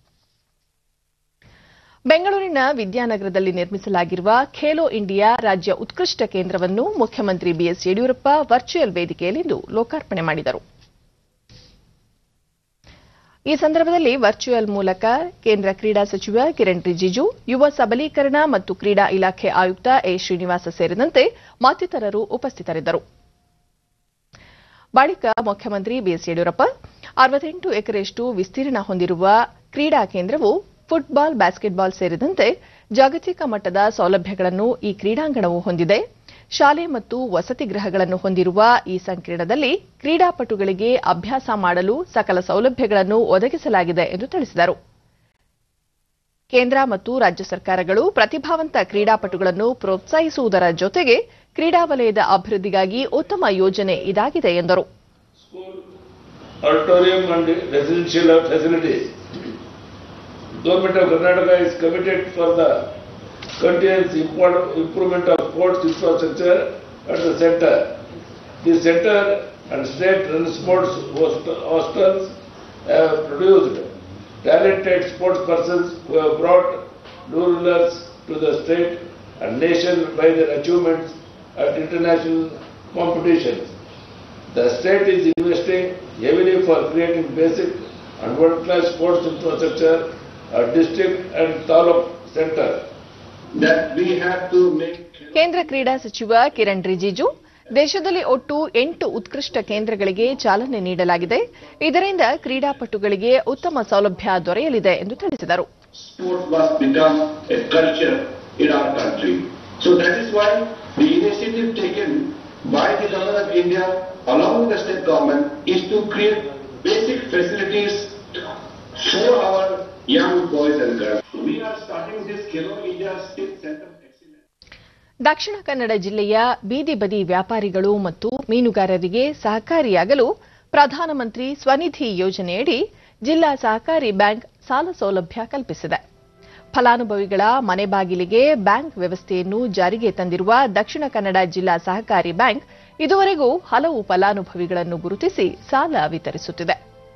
ಬೆಂಗಳೂರಿನ ವಿದ್ಯಾನಗರದಲ್ಲಿ ನಿರ್ಮಿಸಲಾಗಿರುವ ಖೇಲೋ ಇಂಡಿಯಾ ರಾಜ್ಯ ಉತ್ಕೃಷ್ಟ ಕೇಂದ್ರವನ್ನು ಮುಖ್ಯಮಂತ್ರಿ ಬಿಎಸ್ ಯಡಿಯೂರಪ್ಪ ವರ್ಚುವಲ್ ವೇದಿಕೆಯಲ್ಲಿಂದು ಲೋಕಾರ್ಪಣೆ ಮಾಡಿದರು ಈ ಸಂದರ್ಭದಲ್ಲಿ ವರ್ಚುವಲ್ ಮೂಲಕ ಕೇಂದ್ರ ಕ್ರೀಡಾ ಸಚಿವ ಕಿರಣ್ ರಿಜಿಜು ಯುವ ಸಬಲೀಕರಣ ಮತ್ತು ಕ್ರೀಡಾ ಇಲಾಖೆ ಆಯುಕ್ತ ಎ ಶ್ರೀನಿವಾಸ ಸೇರಿದಂತೆ ಮತ್ತಿತರರು ಉಪಸ್ಥಿತರಿದ್ದರು ಬಳಿಕ ಮುಖ್ಯಮಂತ್ರಿ ಬಿಎಸ್ ಯಡಿಯೂರಪ್ಪ ಅರವತ್ತೆಂಟು ಎಕರೆಯಷ್ಟು ವಿಸ್ತೀರ್ಣ ಹೊಂದಿರುವ ಕ್ರೀಡಾ ಕೇಂದ್ರವು ಫುಟ್ಬಾಲ್ ಬ್ಯಾಸ್ಕೆಟ್ಬಾಲ್ ಸೇರಿದಂತೆ ಜಾಗತಿಕ ಮಟ್ಟದ ಸೌಲಭ್ಯಗಳನ್ನು ಈ ಕ್ರೀಡಾಂಗಣವು ಹೊಂದಿದೆ ಶಾಲೆ ಮತ್ತು ವಸತಿ ಗೃಹಗಳನ್ನು ಹೊಂದಿರುವ ಈ ಸಂಕೀರ್ಣದಲ್ಲಿ ಕ್ರೀಡಾಪಟುಗಳಿಗೆ ಅಭ್ಯಾಸ ಮಾಡಲು ಸಕಲ ಸೌಲಭ್ಯಗಳನ್ನು ಒದಗಿಸಲಾಗಿದೆ ಎಂದು ತಿಳಿಸಿದರು ಕೇಂದ್ರ ಮತ್ತು ರಾಜ್ಯ ಸರ್ಕಾರಗಳು ಪ್ರತಿಭಾವಂತ ಕ್ರೀಡಾಪಟುಗಳನ್ನು ಪ್ರೋತ್ಸಾಹಿಸುವುದರ ಜೊತೆಗೆ ಕ್ರೀಡಾ ವಲಯದ ಅಭಿವೃದ್ಧಿಗಾಗಿ ಉತ್ತಮ ಯೋಜನೆ ಇದಾಗಿದೆ ಎಂದರು auditorium and residential facilities. Government of Karnataka is committed for the continuous import- improvement of sports infrastructure at the center. The center and state run sports host- hostels have produced talented sports persons who have brought rulers to the state and nation by their achievements at international competitions. The state is investing heavily for creating basic and world-class sports infrastructure at district and taluk center. that we have to make ಕೇಂದ್ರ ಕ್ರೀಡಾ ಸಚಿವ ಕಿರಣ್ ರಿಜಿಜು ದೇಶದಲ್ಲಿ ಒಟ್ಟು ಎಂಟು ಉತ್ಕೃಷ್ಟ ಕೇಂದ್ರಗಳಿಗೆ ಚಾಲನೆ ನೀಡಲಾಗಿದೆ ಇದರಿಂದ ಕ್ರೀಡಾಪಟುಗಳಿಗೆ ಉತ್ತಮ ಸೌಲಭ್ಯ ದೊರೆಯಲಿದೆ ಎಂದು ತಿಳಿಸಿದರು sport must become a culture in our country. So that is why the initiative taken by the government of India along with the state government is to create basic facilities for our young boys and girls. We are starting this Khelo India State Center of Excellence. ದಕ್ಷಿಣ ಕನ್ನಡ ಜಿಲ್ಲೆಯ ಬೀದಿ ಬದಿ ವ್ಯಾಪಾರಿಗಳು ಮತ್ತು ಮೀನುಗಾರರಿಗೆ ಸಹಕಾರಿಯಾಗಲು ಪ್ರಧಾನಮಂತ್ರಿ ಸ್ವನಿಧಿ ಯೋಜನೆಯಡಿ ಜಿಲ್ಲಾ ಸಹಕಾರಿ ಬ್ಯಾಂಕ್ ಸಾಲ ಸೌಲಭ್ಯ ಕಲ್ಪಿಸಿದೆ ಫಲಾನುಭವಿಗಳ ಮನೆ ಬಾಗಿಲಿಗೆ ಬ್ಯಾಂಕ್ ವ್ಯವಸ್ಥೆಯನ್ನು ಜಾರಿಗೆ ತಂದಿರುವ ದಕ್ಷಿಣ ಕನ್ನಡ ಜಿಲ್ಲಾ ಸಹಕಾರಿ ಬ್ಯಾಂಕ್ ಇದುವರೆಗೂ ಹಲವು ಫಲಾನುಭವಿಗಳನ್ನು ಗುರುತಿಸಿ ಸಾಲ ವಿತರಿಸುತ್ತಿದೆ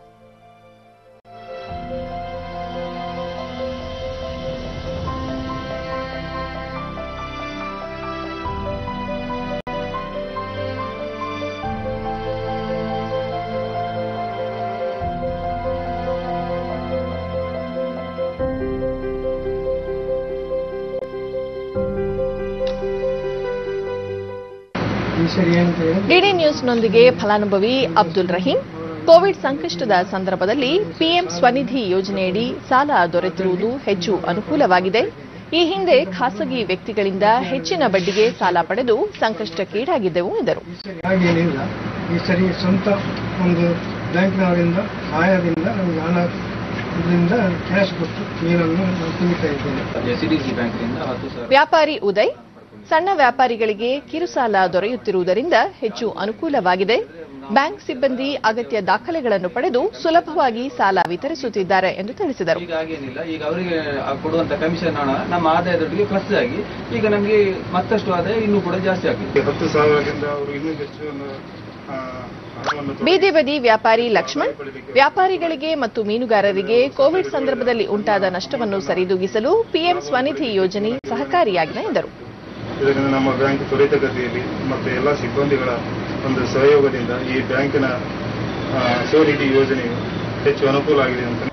ಡಿಡಿ ನ್ಯೂಸ್ನೊಂದಿಗೆ ಫಲಾನುಭವಿ ಅಬ್ದುಲ್ ರಹೀಂ ಕೋವಿಡ್ ಸಂಕಷ್ಟದ ಸಂದರ್ಭದಲ್ಲಿ ಪಿಎಂ ಸ್ವನಿಧಿ ಯೋಜನೆಯಡಿ ಸಾಲ ದೊರೆತಿರುವುದು ಹೆಚ್ಚು ಅನುಕೂಲವಾಗಿದೆ ಈ ಹಿಂದೆ ಖಾಸಗಿ ವ್ಯಕ್ತಿಗಳಿಂದ ಹೆಚ್ಚಿನ ಬಡ್ಡಿಗೆ ಸಾಲ ಪಡೆದು ಸಂಕಷ್ಟಕ್ಕೀಡಾಗಿದ್ದೆವು ಎಂದರು ಹಾಗೇನಿಲ್ಲ ಈ ಸರಿ ಸ್ವಂತ ಒಂದು ಬ್ಯಾಂಕ್ನವರಿಂದ ಸಹಾಯದಿಂದ ನಮಗೆ ಹಣ ಇದರಿಂದ ಕ್ಯಾಶ್ ಕೊಟ್ಟು ನೀರನ್ನು ನಾವು ಕುಣಿತಾ ಇದ್ದೇನೆ ಎಸಿಡಿಸಿ ಬ್ಯಾಂಕ್ನಿಂದ ಹತ್ತು ಸಾವಿರ ವ್ಯಾಪಾರಿ ಉದಯ್ ಸಣ್ಣ ವ್ಯಾಪಾರಿಗಳಿಗೆ ಕಿರುಸಾಲ ದೊರೆಯುತ್ತಿರುವುದರಿಂದ ಹೆಚ್ಚು ಅನುಕೂಲವಾಗಿದೆ ಬ್ಯಾಂಕ್ ಸಿಬ್ಬಂದಿ ಅಗತ್ಯ ದಾಖಲೆಗಳನ್ನು ಪಡೆದು ಸುಲಭವಾಗಿ ಸಾಲ ವಿತರಿಸುತ್ತಿದ್ದಾರೆ ಎಂದು ತಿಳಿಸಿದರು ಈಗ ಹಾಗೇನಿಲ್ಲ ಈಗ ಅವರಿಗೆ ಕೊಡುವಂತ ಕಮಿಷನ್ ಹಣ ನಮ್ಮ ಆದಾಯದೊಟ್ಟಿಗೆ ಪ್ಲಸ್ ಆಗಿ ಈಗ ನಮಗೆ ಮತ್ತಷ್ಟು ಆದಾಯ ಇನ್ನೂ ಕೂಡ ಜಾಸ್ತಿ ಆಗಿದೆ ಹತ್ತು ಸಾವಿರದಿಂದ ಅವರು ಇನ್ನೂ ಹೆಚ್ಚು ಆ, ಹಣವನ್ನು ಬೀದಿ ಬದಿ ವ್ಯಾಪಾರಿ ಲಕ್ಷ್ಮಣ್ ವ್ಯಾಪಾರಿಗಳಿಗೆ ಮತ್ತು ಮೀನುಗಾರರಿಗೆ ಕೋವಿಡ್ ಸಂದರ್ಭದಲ್ಲಿ ಉಂಟಾದ ನಷ್ಟವನ್ನು ಸರಿದೂಗಿಸಲು ಪಿಎಂ ಸ್ವನಿಧಿ ಯೋಜನೆ ಸಹಕಾರಿಯಾಗಿದೆ ಎಂದರು ಇದರಿಂದ ನಮ್ಮ ಬ್ಯಾಂಕ್ ತ್ವರಿತಗತಿಯಲ್ಲಿ ಮತ್ತು ಎಲ್ಲ ಸಿಬ್ಬಂದಿಗಳ ಒಂದು ಸಹಯೋಗದಿಂದ ಈ ಬ್ಯಾಂಕಿನ ಆ, ಸ್ವನಿಧಿ ಯೋಜನೆಯು ಹೆಚ್ಚು ಅನುಕೂಲ ಆಗಿದೆ ಅಂತ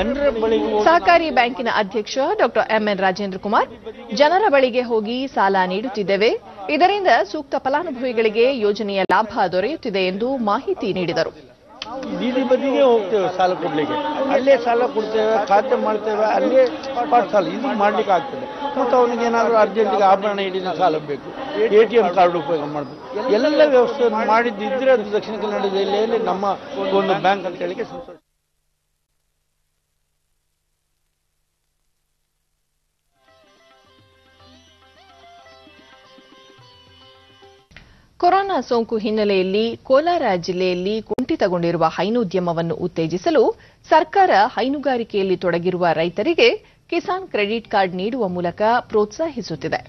ಸಹಕಾರಿ ಬ್ಯಾಂಕಿನ ಅಧ್ಯಕ್ಷ ಡಾಕ್ಟರ್ ಎಂಎನ್ ರಾಜೇಂದ್ರ ಕುಮಾರ್ ಜನರ ಬಳಿಗೆ ಹೋಗಿ ಸಾಲ ನೀಡುತ್ತಿದ್ದೇವೆ ಇದರಿಂದ ಸೂಕ್ತ ಫಲಾನುಭವಿಗಳಿಗೆ ಯೋಜನೆಯ ಲಾಭ ದೊರೆಯುತ್ತಿದೆ ಎಂದು ಮಾಹಿತಿ ನೀಡಿದರು ಬೀದಿ ಬದಿಗೆ ಹೋಗ್ತೇವೆ ಸಾಲ ಕೊಡ್ಲಿಕ್ಕೆ ಅಲ್ಲೇ ಸಾಲ ಕೊಡ್ತೇವೆ ಖಾತೆ ಮಾಡ್ತೇವೆ ಅಲ್ಲೇ ಪಾಟ್ ಸಾಲ ಇದು ಮಾಡ್ಲಿಕ್ಕೆ ಆಗ್ತದೆ ಮತ್ತು ಅವನಿಗೆ ಏನಾದರೂ ಅರ್ಜೆಂಟಿಗೆ ಆಭರಣ ಹಿಡಿದ ಸಾಲ ಬೇಕು ಎ ಟಿ ಎಂ ಕಾರ್ಡ್ ಉಪಯೋಗ ಮಾಡಬೇಕು ಎಲ್ಲ ವ್ಯವಸ್ಥೆಯನ್ನು ಮಾಡಿದ್ದಿದ್ರೆ ಅದು ದಕ್ಷಿಣ ಕನ್ನಡ ಜಿಲ್ಲೆಯಲ್ಲಿ ನಮ್ಮ ಒಂದು ಬ್ಯಾಂಕ್ ಅಂತ ಹೇಳಿಕ್ಕೆ ಸಂತೋಷ ಕೊರೋನಾ ಸೋಂಕು ಹಿನ್ನೆಲೆಯಲ್ಲಿ ಕೋಲಾರ ಜಿಲ್ಲೆಯಲ್ಲಿ ಕುಂಠಿತಗೊಂಡಿರುವ ಹೈನೋದ್ಯಮವನ್ನು ಉತ್ತೇಜಿಸಲು ಸರ್ಕಾರ ಹೈನುಗಾರಿಕೆಯಲ್ಲಿ ತೊಡಗಿರುವ ರೈತರಿಗೆ ಕಿಸಾನ್ ಕ್ರೆಡಿಟ್ ಕಾರ್ಡ್ ನೀಡುವ ಮೂಲಕ ಪ್ರೋತ್ಸಾಹಿಸುತ್ತಿದೆ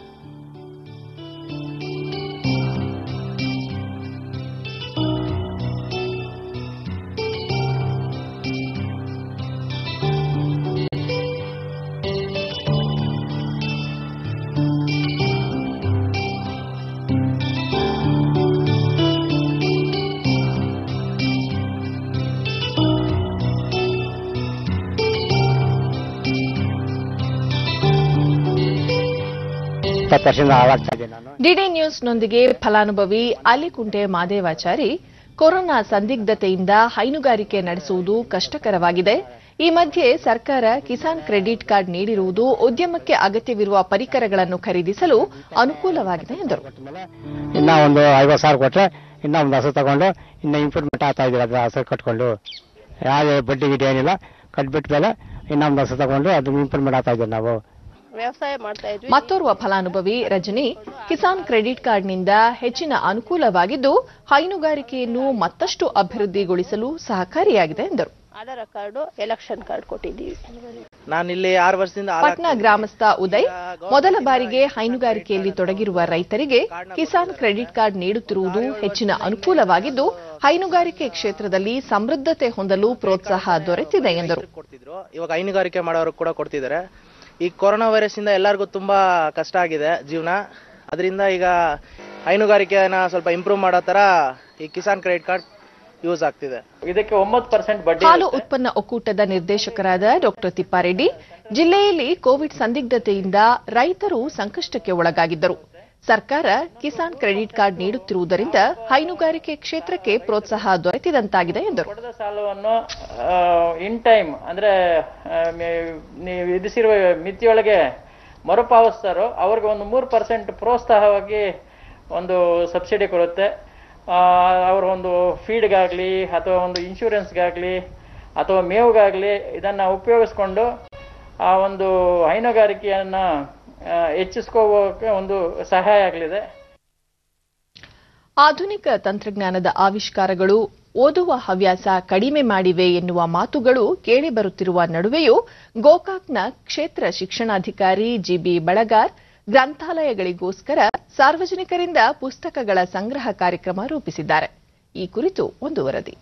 ಇಪ್ಪತ್ತು ವರ್ಷದಿಂದ ಆವಾಗ್ತಾ ಇದ್ದೀನಿ ನಾನು ಡಿಡಿ ನ್ಯೂಸ್ನೊಂದಿಗೆ ಫಲಾನುಭವಿ ಅಲಿಕುಂಟೆ ಮಾದೇವಾಚಾರಿ ಕೊರೋನಾ ಸಂದಿಗ್ಧತೆಯಿಂದ ಹೈನುಗಾರಿಕೆ ನಡೆಸುವುದು ಕಷ್ಟಕರವಾಗಿದೆ ಈ ಮಧ್ಯೆ ಸರ್ಕಾರ ಕಿಸಾನ್ ಕ್ರೆಡಿಟ್ ಕಾರ್ಡ್ ನೀಡಿರುವುದು ಉದ್ಯಮಕ್ಕೆ ಅಗತ್ಯವಿರುವ ಪರಿಕರಗಳನ್ನು ಖರೀದಿಸಲು ಅನುಕೂಲವಾಗಿದೆ ಎಂದರು ಇನ್ನ ಒಂದು ಐವತ್ತು ಸಾವಿರ ಕೊಟ್ರೆ ಇನ್ನ ಒಂದು ಹಸು ತಗೊಂಡು ಇನ್ನ ಇಂಪ್ರೂವ್ಮೆಂಟ್ ಆಗ್ತಾ ಇದ್ದೀರ ಅದ್ರ ಹಸು ಕಟ್ಕೊಂಡು ಯಾವುದೇ ಬಡ್ಡಿ ಗಿಡ್ಡಿ ಏನಿಲ್ಲ ಕಟ್ಬಿಟ್ಟ ಮೇಲೆ ಇನ್ನ ಒಂದು ಹಸು ತಗೊಂಡು ಅದು ಇಂಪ್ರೂವ್ಮೆಂಟ್ ಆಗ್ತಾ ಇದ್ದೀವಿ ನಾವು ವ್ಯವಸಾಯ ಮಾಡ್ತಾ ಇದ್ವಿ ಮತ್ತೋರ್ವ ಫಲಾನುಭವಿ ರಜನಿ ಕಿಸಾನ್ ಕ್ರೆಡಿಟ್ ಕಾರ್ಡ್ನಿಂದ ಹೆಚ್ಚಿನ ಅನುಕೂಲವಾಗಿದ್ದು ಹೈನುಗಾರಿಕೆಯನ್ನು ಮತ್ತಷ್ಟು ಅಭಿವೃದ್ಧಿಗೊಳಿಸಲು ಸಹಕಾರಿಯಾಗಿದೆ ಎಂದರು ಆಧಾರ್ ಕಾರ್ಡು ಎಲೆಕ್ಷನ್ ಕಾರ್ಡ್ ಕೊಟ್ಟಿದ್ದೀವಿ ನಾನಿಲ್ಲಿ ಆರು ವರ್ಷದಿಂದ ಪಟ್ನಾ ಗ್ರಾಮಸ್ಥ ಉದಯ್ ಮೊದಲ ಬಾರಿಗೆ ಹೈನುಗಾರಿಕೆಯಲ್ಲಿ ತೊಡಗಿರುವ ರೈತರಿಗೆ ಕಿಸಾನ್ ಕ್ರೆಡಿಟ್ ಕಾರ್ಡ್ ನೀಡುತ್ತಿರುವುದು ಹೆಚ್ಚಿನ ಅನುಕೂಲವಾಗಿದ್ದು ಹೈನುಗಾರಿಕೆ ಕ್ಷೇತ್ರದಲ್ಲಿ ಸಮೃದ್ಧತೆ ಹೊಂದಲು ಪ್ರೋತ್ಸಾಹ ದೊರೆತಿದೆ ಎಂದರು ಕೊಡ್ತಿದ್ರು ಇವಾಗ ಹೈನುಗಾರಿಕೆ ಮಾಡೋರು ಕೂಡ ಕೊಡ್ತಿದ್ದಾರೆ ಈ ಕೊರೋನಾ ವೈರಸ್ ಇಂದ ಎಲ್ಲರಿಗೂ ತುಂಬಾ ಕಷ್ಟ ಆಗಿದೆ ಜೀವನ ಅದರಿಂದ ಈಗ ಹೈನುಗಾರಿಕೆನ ಸ್ವಲ್ಪ ಇಂಪ್ರೂವ್ ಮಾಡೋ ತರ ಈ ಕಿಸಾನ್ ಕ್ರೆಡಿಟ್ ಕಾರ್ಡ್ ಯೂಸ್ ಆಗ್ತಿದೆ ಇದಕ್ಕೆ ಒಂಬತ್ತು ಪರ್ಸೆಂಟ್ ಬಡ್ಡಿ ಹಾಲು ಉತ್ಪನ್ನ ಒಕ್ಕೂಟದ ನಿರ್ದೇಶಕರಾದ ಡಾಕ್ಟರ್ ತಿಪ್ಪಾರೆಡ್ಡಿ ಜಿಲ್ಲೆಯಲ್ಲಿ ಕೋವಿಡ್ ಸಂದಿಗ್ಧತೆಯಿಂದ ರೈತರು ಸಂಕಷ್ಟಕ್ಕೆ ಒಳಗಾಗಿದ್ದರು ಸರ್ಕಾರ ಕಿಸಾನ್ ಕ್ರೆಡಿಟ್ ಕಾರ್ಡ್ ನೀಡುತ್ತಿರುವುದರಿಂದ ಹೈನುಗಾರಿಕೆ ಕ್ಷೇತ್ರಕ್ಕೆ ಪ್ರೋತ್ಸಾಹ ದೊರೆತಿದಂತಾಗಿದೆ ಎಂದರು ಪಡೆದ ಸಾಲವನ್ನು ಇನ್ ಟೈಮ್ ಅಂದ್ರೆ ಆ, ಮೇ- ನೀವು ವಿಧಿಸಿರುವ ಮಿತಿಯೊಳಗೆ ಮರುಪಾವತಿಸ್ತಾರೋ ಅವ್ರಿಗೆ ಒಂದು ಮೂರು ಪರ್ಸೆಂಟ್ ಪ್ರೋತ್ಸಾಹವಾಗಿ ಒಂದು ಸಬ್ಸಿಡಿ ಕೊಡುತ್ತೆ ಆ, ಅವ್ರ ಒಂದು ಫೀಡ್ಗಾಗಲಿ ಅಥವಾ ಒಂದು ಇನ್ಶೂರೆನ್ಸ್ಗಾಗಲಿ ಅಥವಾ ಮೇವುಗಾಗಲಿ ಇದನ್ನು ಉಪಯೋಗಿಸ್ಕೊಂಡು ಆ ಒಂದು ಹೈನುಗಾರಿಕೆಯನ್ನು ಹೆಚ್ಚಿಸ್ಕೋಬೋಕೆ ಒಂದು ಸಹಾಯ ಆಗಲಿದೆ ಆಧುನಿಕ ತಂತ್ರಜ್ಞಾನದ ಆವಿಷ್ಕಾರಗಳು ಓದುವ ಹವ್ಯಾಸ ಕಡಿಮೆ ಮಾಡಿವೆ ಎನ್ನುವ ಮಾತುಗಳು ಕೇಳಿಬರುತ್ತಿರುವ ನಡುವೆಯೂ ಗೋಕಾಕ್ನ ಕ್ಷೇತ್ರ ಶಿಕ್ಷಣಾಧಿಕಾರಿ ಜಿಬಿ ಬಳಗಾರ್ ಗ್ರಂಥಾಲಯಗಳಿಗೋಸ್ಕರ ಸಾರ್ವಜನಿಕರಿಂದ ಪುಸ್ತಕಗಳ ಸಂಗ್ರಹ ಕಾರ್ಯಕ್ರಮ ರೂಪಿಸಿದ್ದಾರೆ ಈ ಕುರಿತು ಒಂದು ವರದಿ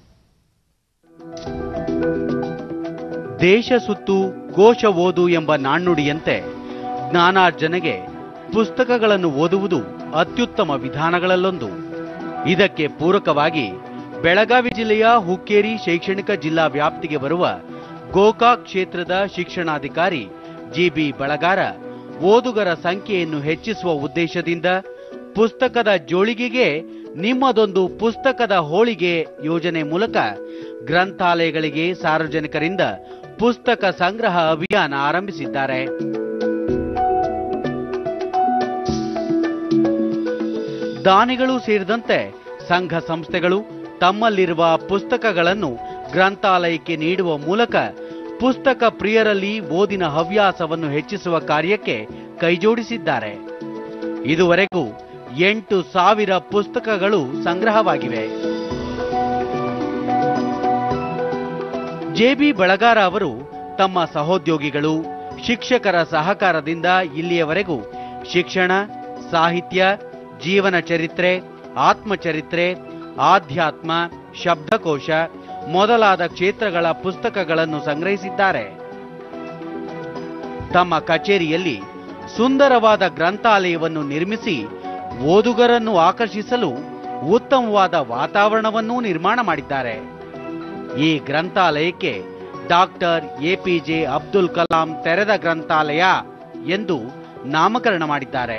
ದೇಶ ಸುತ್ತು ಕೋಶ ಓದು ಎಂಬ ನಾಣ್ಣುಡಿಯಂತೆ ಜ್ಞಾನಾರ್ಜನೆಗೆ ಪುಸ್ತಕಗಳನ್ನು ಓದುವುದು ಅತ್ಯುತ್ತಮ ವಿಧಾನಗಳಲ್ಲೊಂದು ಇದಕ್ಕೆ ಪೂರಕವಾಗಿ ಬೆಳಗಾವಿ ಜಿಲ್ಲೆಯ ಹುಕ್ಕೇರಿ ಶೈಕ್ಷಣಿಕ ಜಿಲ್ಲಾ ವ್ಯಾಪ್ತಿಗೆ ಬರುವ ಗೋಕಾಕ್ ಕ್ಷೇತ್ರದ ಶಿಕ್ಷಣಾಧಿಕಾರಿ ಜಿಬಿ ಬಳಗಾರ ಓದುಗರ ಸಂಖ್ಯೆಯನ್ನು ಹೆಚ್ಚಿಸುವ ಉದ್ದೇಶದಿಂದ ಪುಸ್ತಕದ ಜೋಳಿಗೆಗೆ ನಿಮ್ಮದೊಂದು ಪುಸ್ತಕದ ಹೋಳಿಗೆ ಯೋಜನೆ ಮೂಲಕ ಗ್ರಂಥಾಲಯಗಳಿಗೆ ಸಾರ್ವಜನಿಕರಿಂದ ಪುಸ್ತಕ ಸಂಗ್ರಹ ಅಭಿಯಾನ ಆರಂಭಿಸಿದ್ದಾರೆ ದಾನಿಗಳು ಸೇರಿದಂತೆ ಸಂಘ ಸಂಸ್ಥೆಗಳು ತಮ್ಮಲ್ಲಿರುವ ಪುಸ್ತಕಗಳನ್ನು ಗ್ರಂಥಾಲಯಕ್ಕೆ ನೀಡುವ ಮೂಲಕ ಪುಸ್ತಕ ಪ್ರಿಯರಲ್ಲಿ ಓದಿನ ಹವ್ಯಾಸವನ್ನು ಹೆಚ್ಚಿಸುವ ಕಾರ್ಯಕ್ಕೆ ಕೈಜೋಡಿಸಿದ್ದಾರೆ ಇದುವರೆಗೂ ಎಂಟು ಸಾವಿರ ಪುಸ್ತಕಗಳು ಸಂಗ್ರಹವಾಗಿವೆ ಜೆಬಿ ಬಳಗಾರ ಅವರು ತಮ್ಮ ಸಹೋದ್ಯೋಗಿಗಳು ಶಿಕ್ಷಕರ ಸಹಕಾರದಿಂದ ಇಲ್ಲಿಯವರೆಗೂ ಶಿಕ್ಷಣ ಸಾಹಿತ್ಯ ಜೀವನ ಚರಿತ್ರೆ ಆತ್ಮಚರಿತ್ರೆ ಆಧ್ಯಾತ್ಮ ಶಬ್ದಕೋಶ ಮೊದಲಾದ ಕ್ಷೇತ್ರಗಳ ಪುಸ್ತಕಗಳನ್ನು ಸಂಗ್ರಹಿಸಿದ್ದಾರೆ ತಮ್ಮ ಕಚೇರಿಯಲ್ಲಿ ಸುಂದರವಾದ ಗ್ರಂಥಾಲಯವನ್ನು ನಿರ್ಮಿಸಿ ಓದುಗರನ್ನು ಆಕರ್ಷಿಸಲು ಉತ್ತಮವಾದ ವಾತಾವರಣವನ್ನೂ ನಿರ್ಮಾಣ ಮಾಡಿದ್ದಾರೆ ಈ ಗ್ರಂಥಾಲಯಕ್ಕೆ ಡಾಕ್ಟರ್ ಎಪಿಜೆ ಅಬ್ದುಲ್ ಕಲಾಂ ತೆರೆದ ಗ್ರಂಥಾಲಯ ಎಂದು ನಾಮಕರಣ ಮಾಡಿದ್ದಾರೆ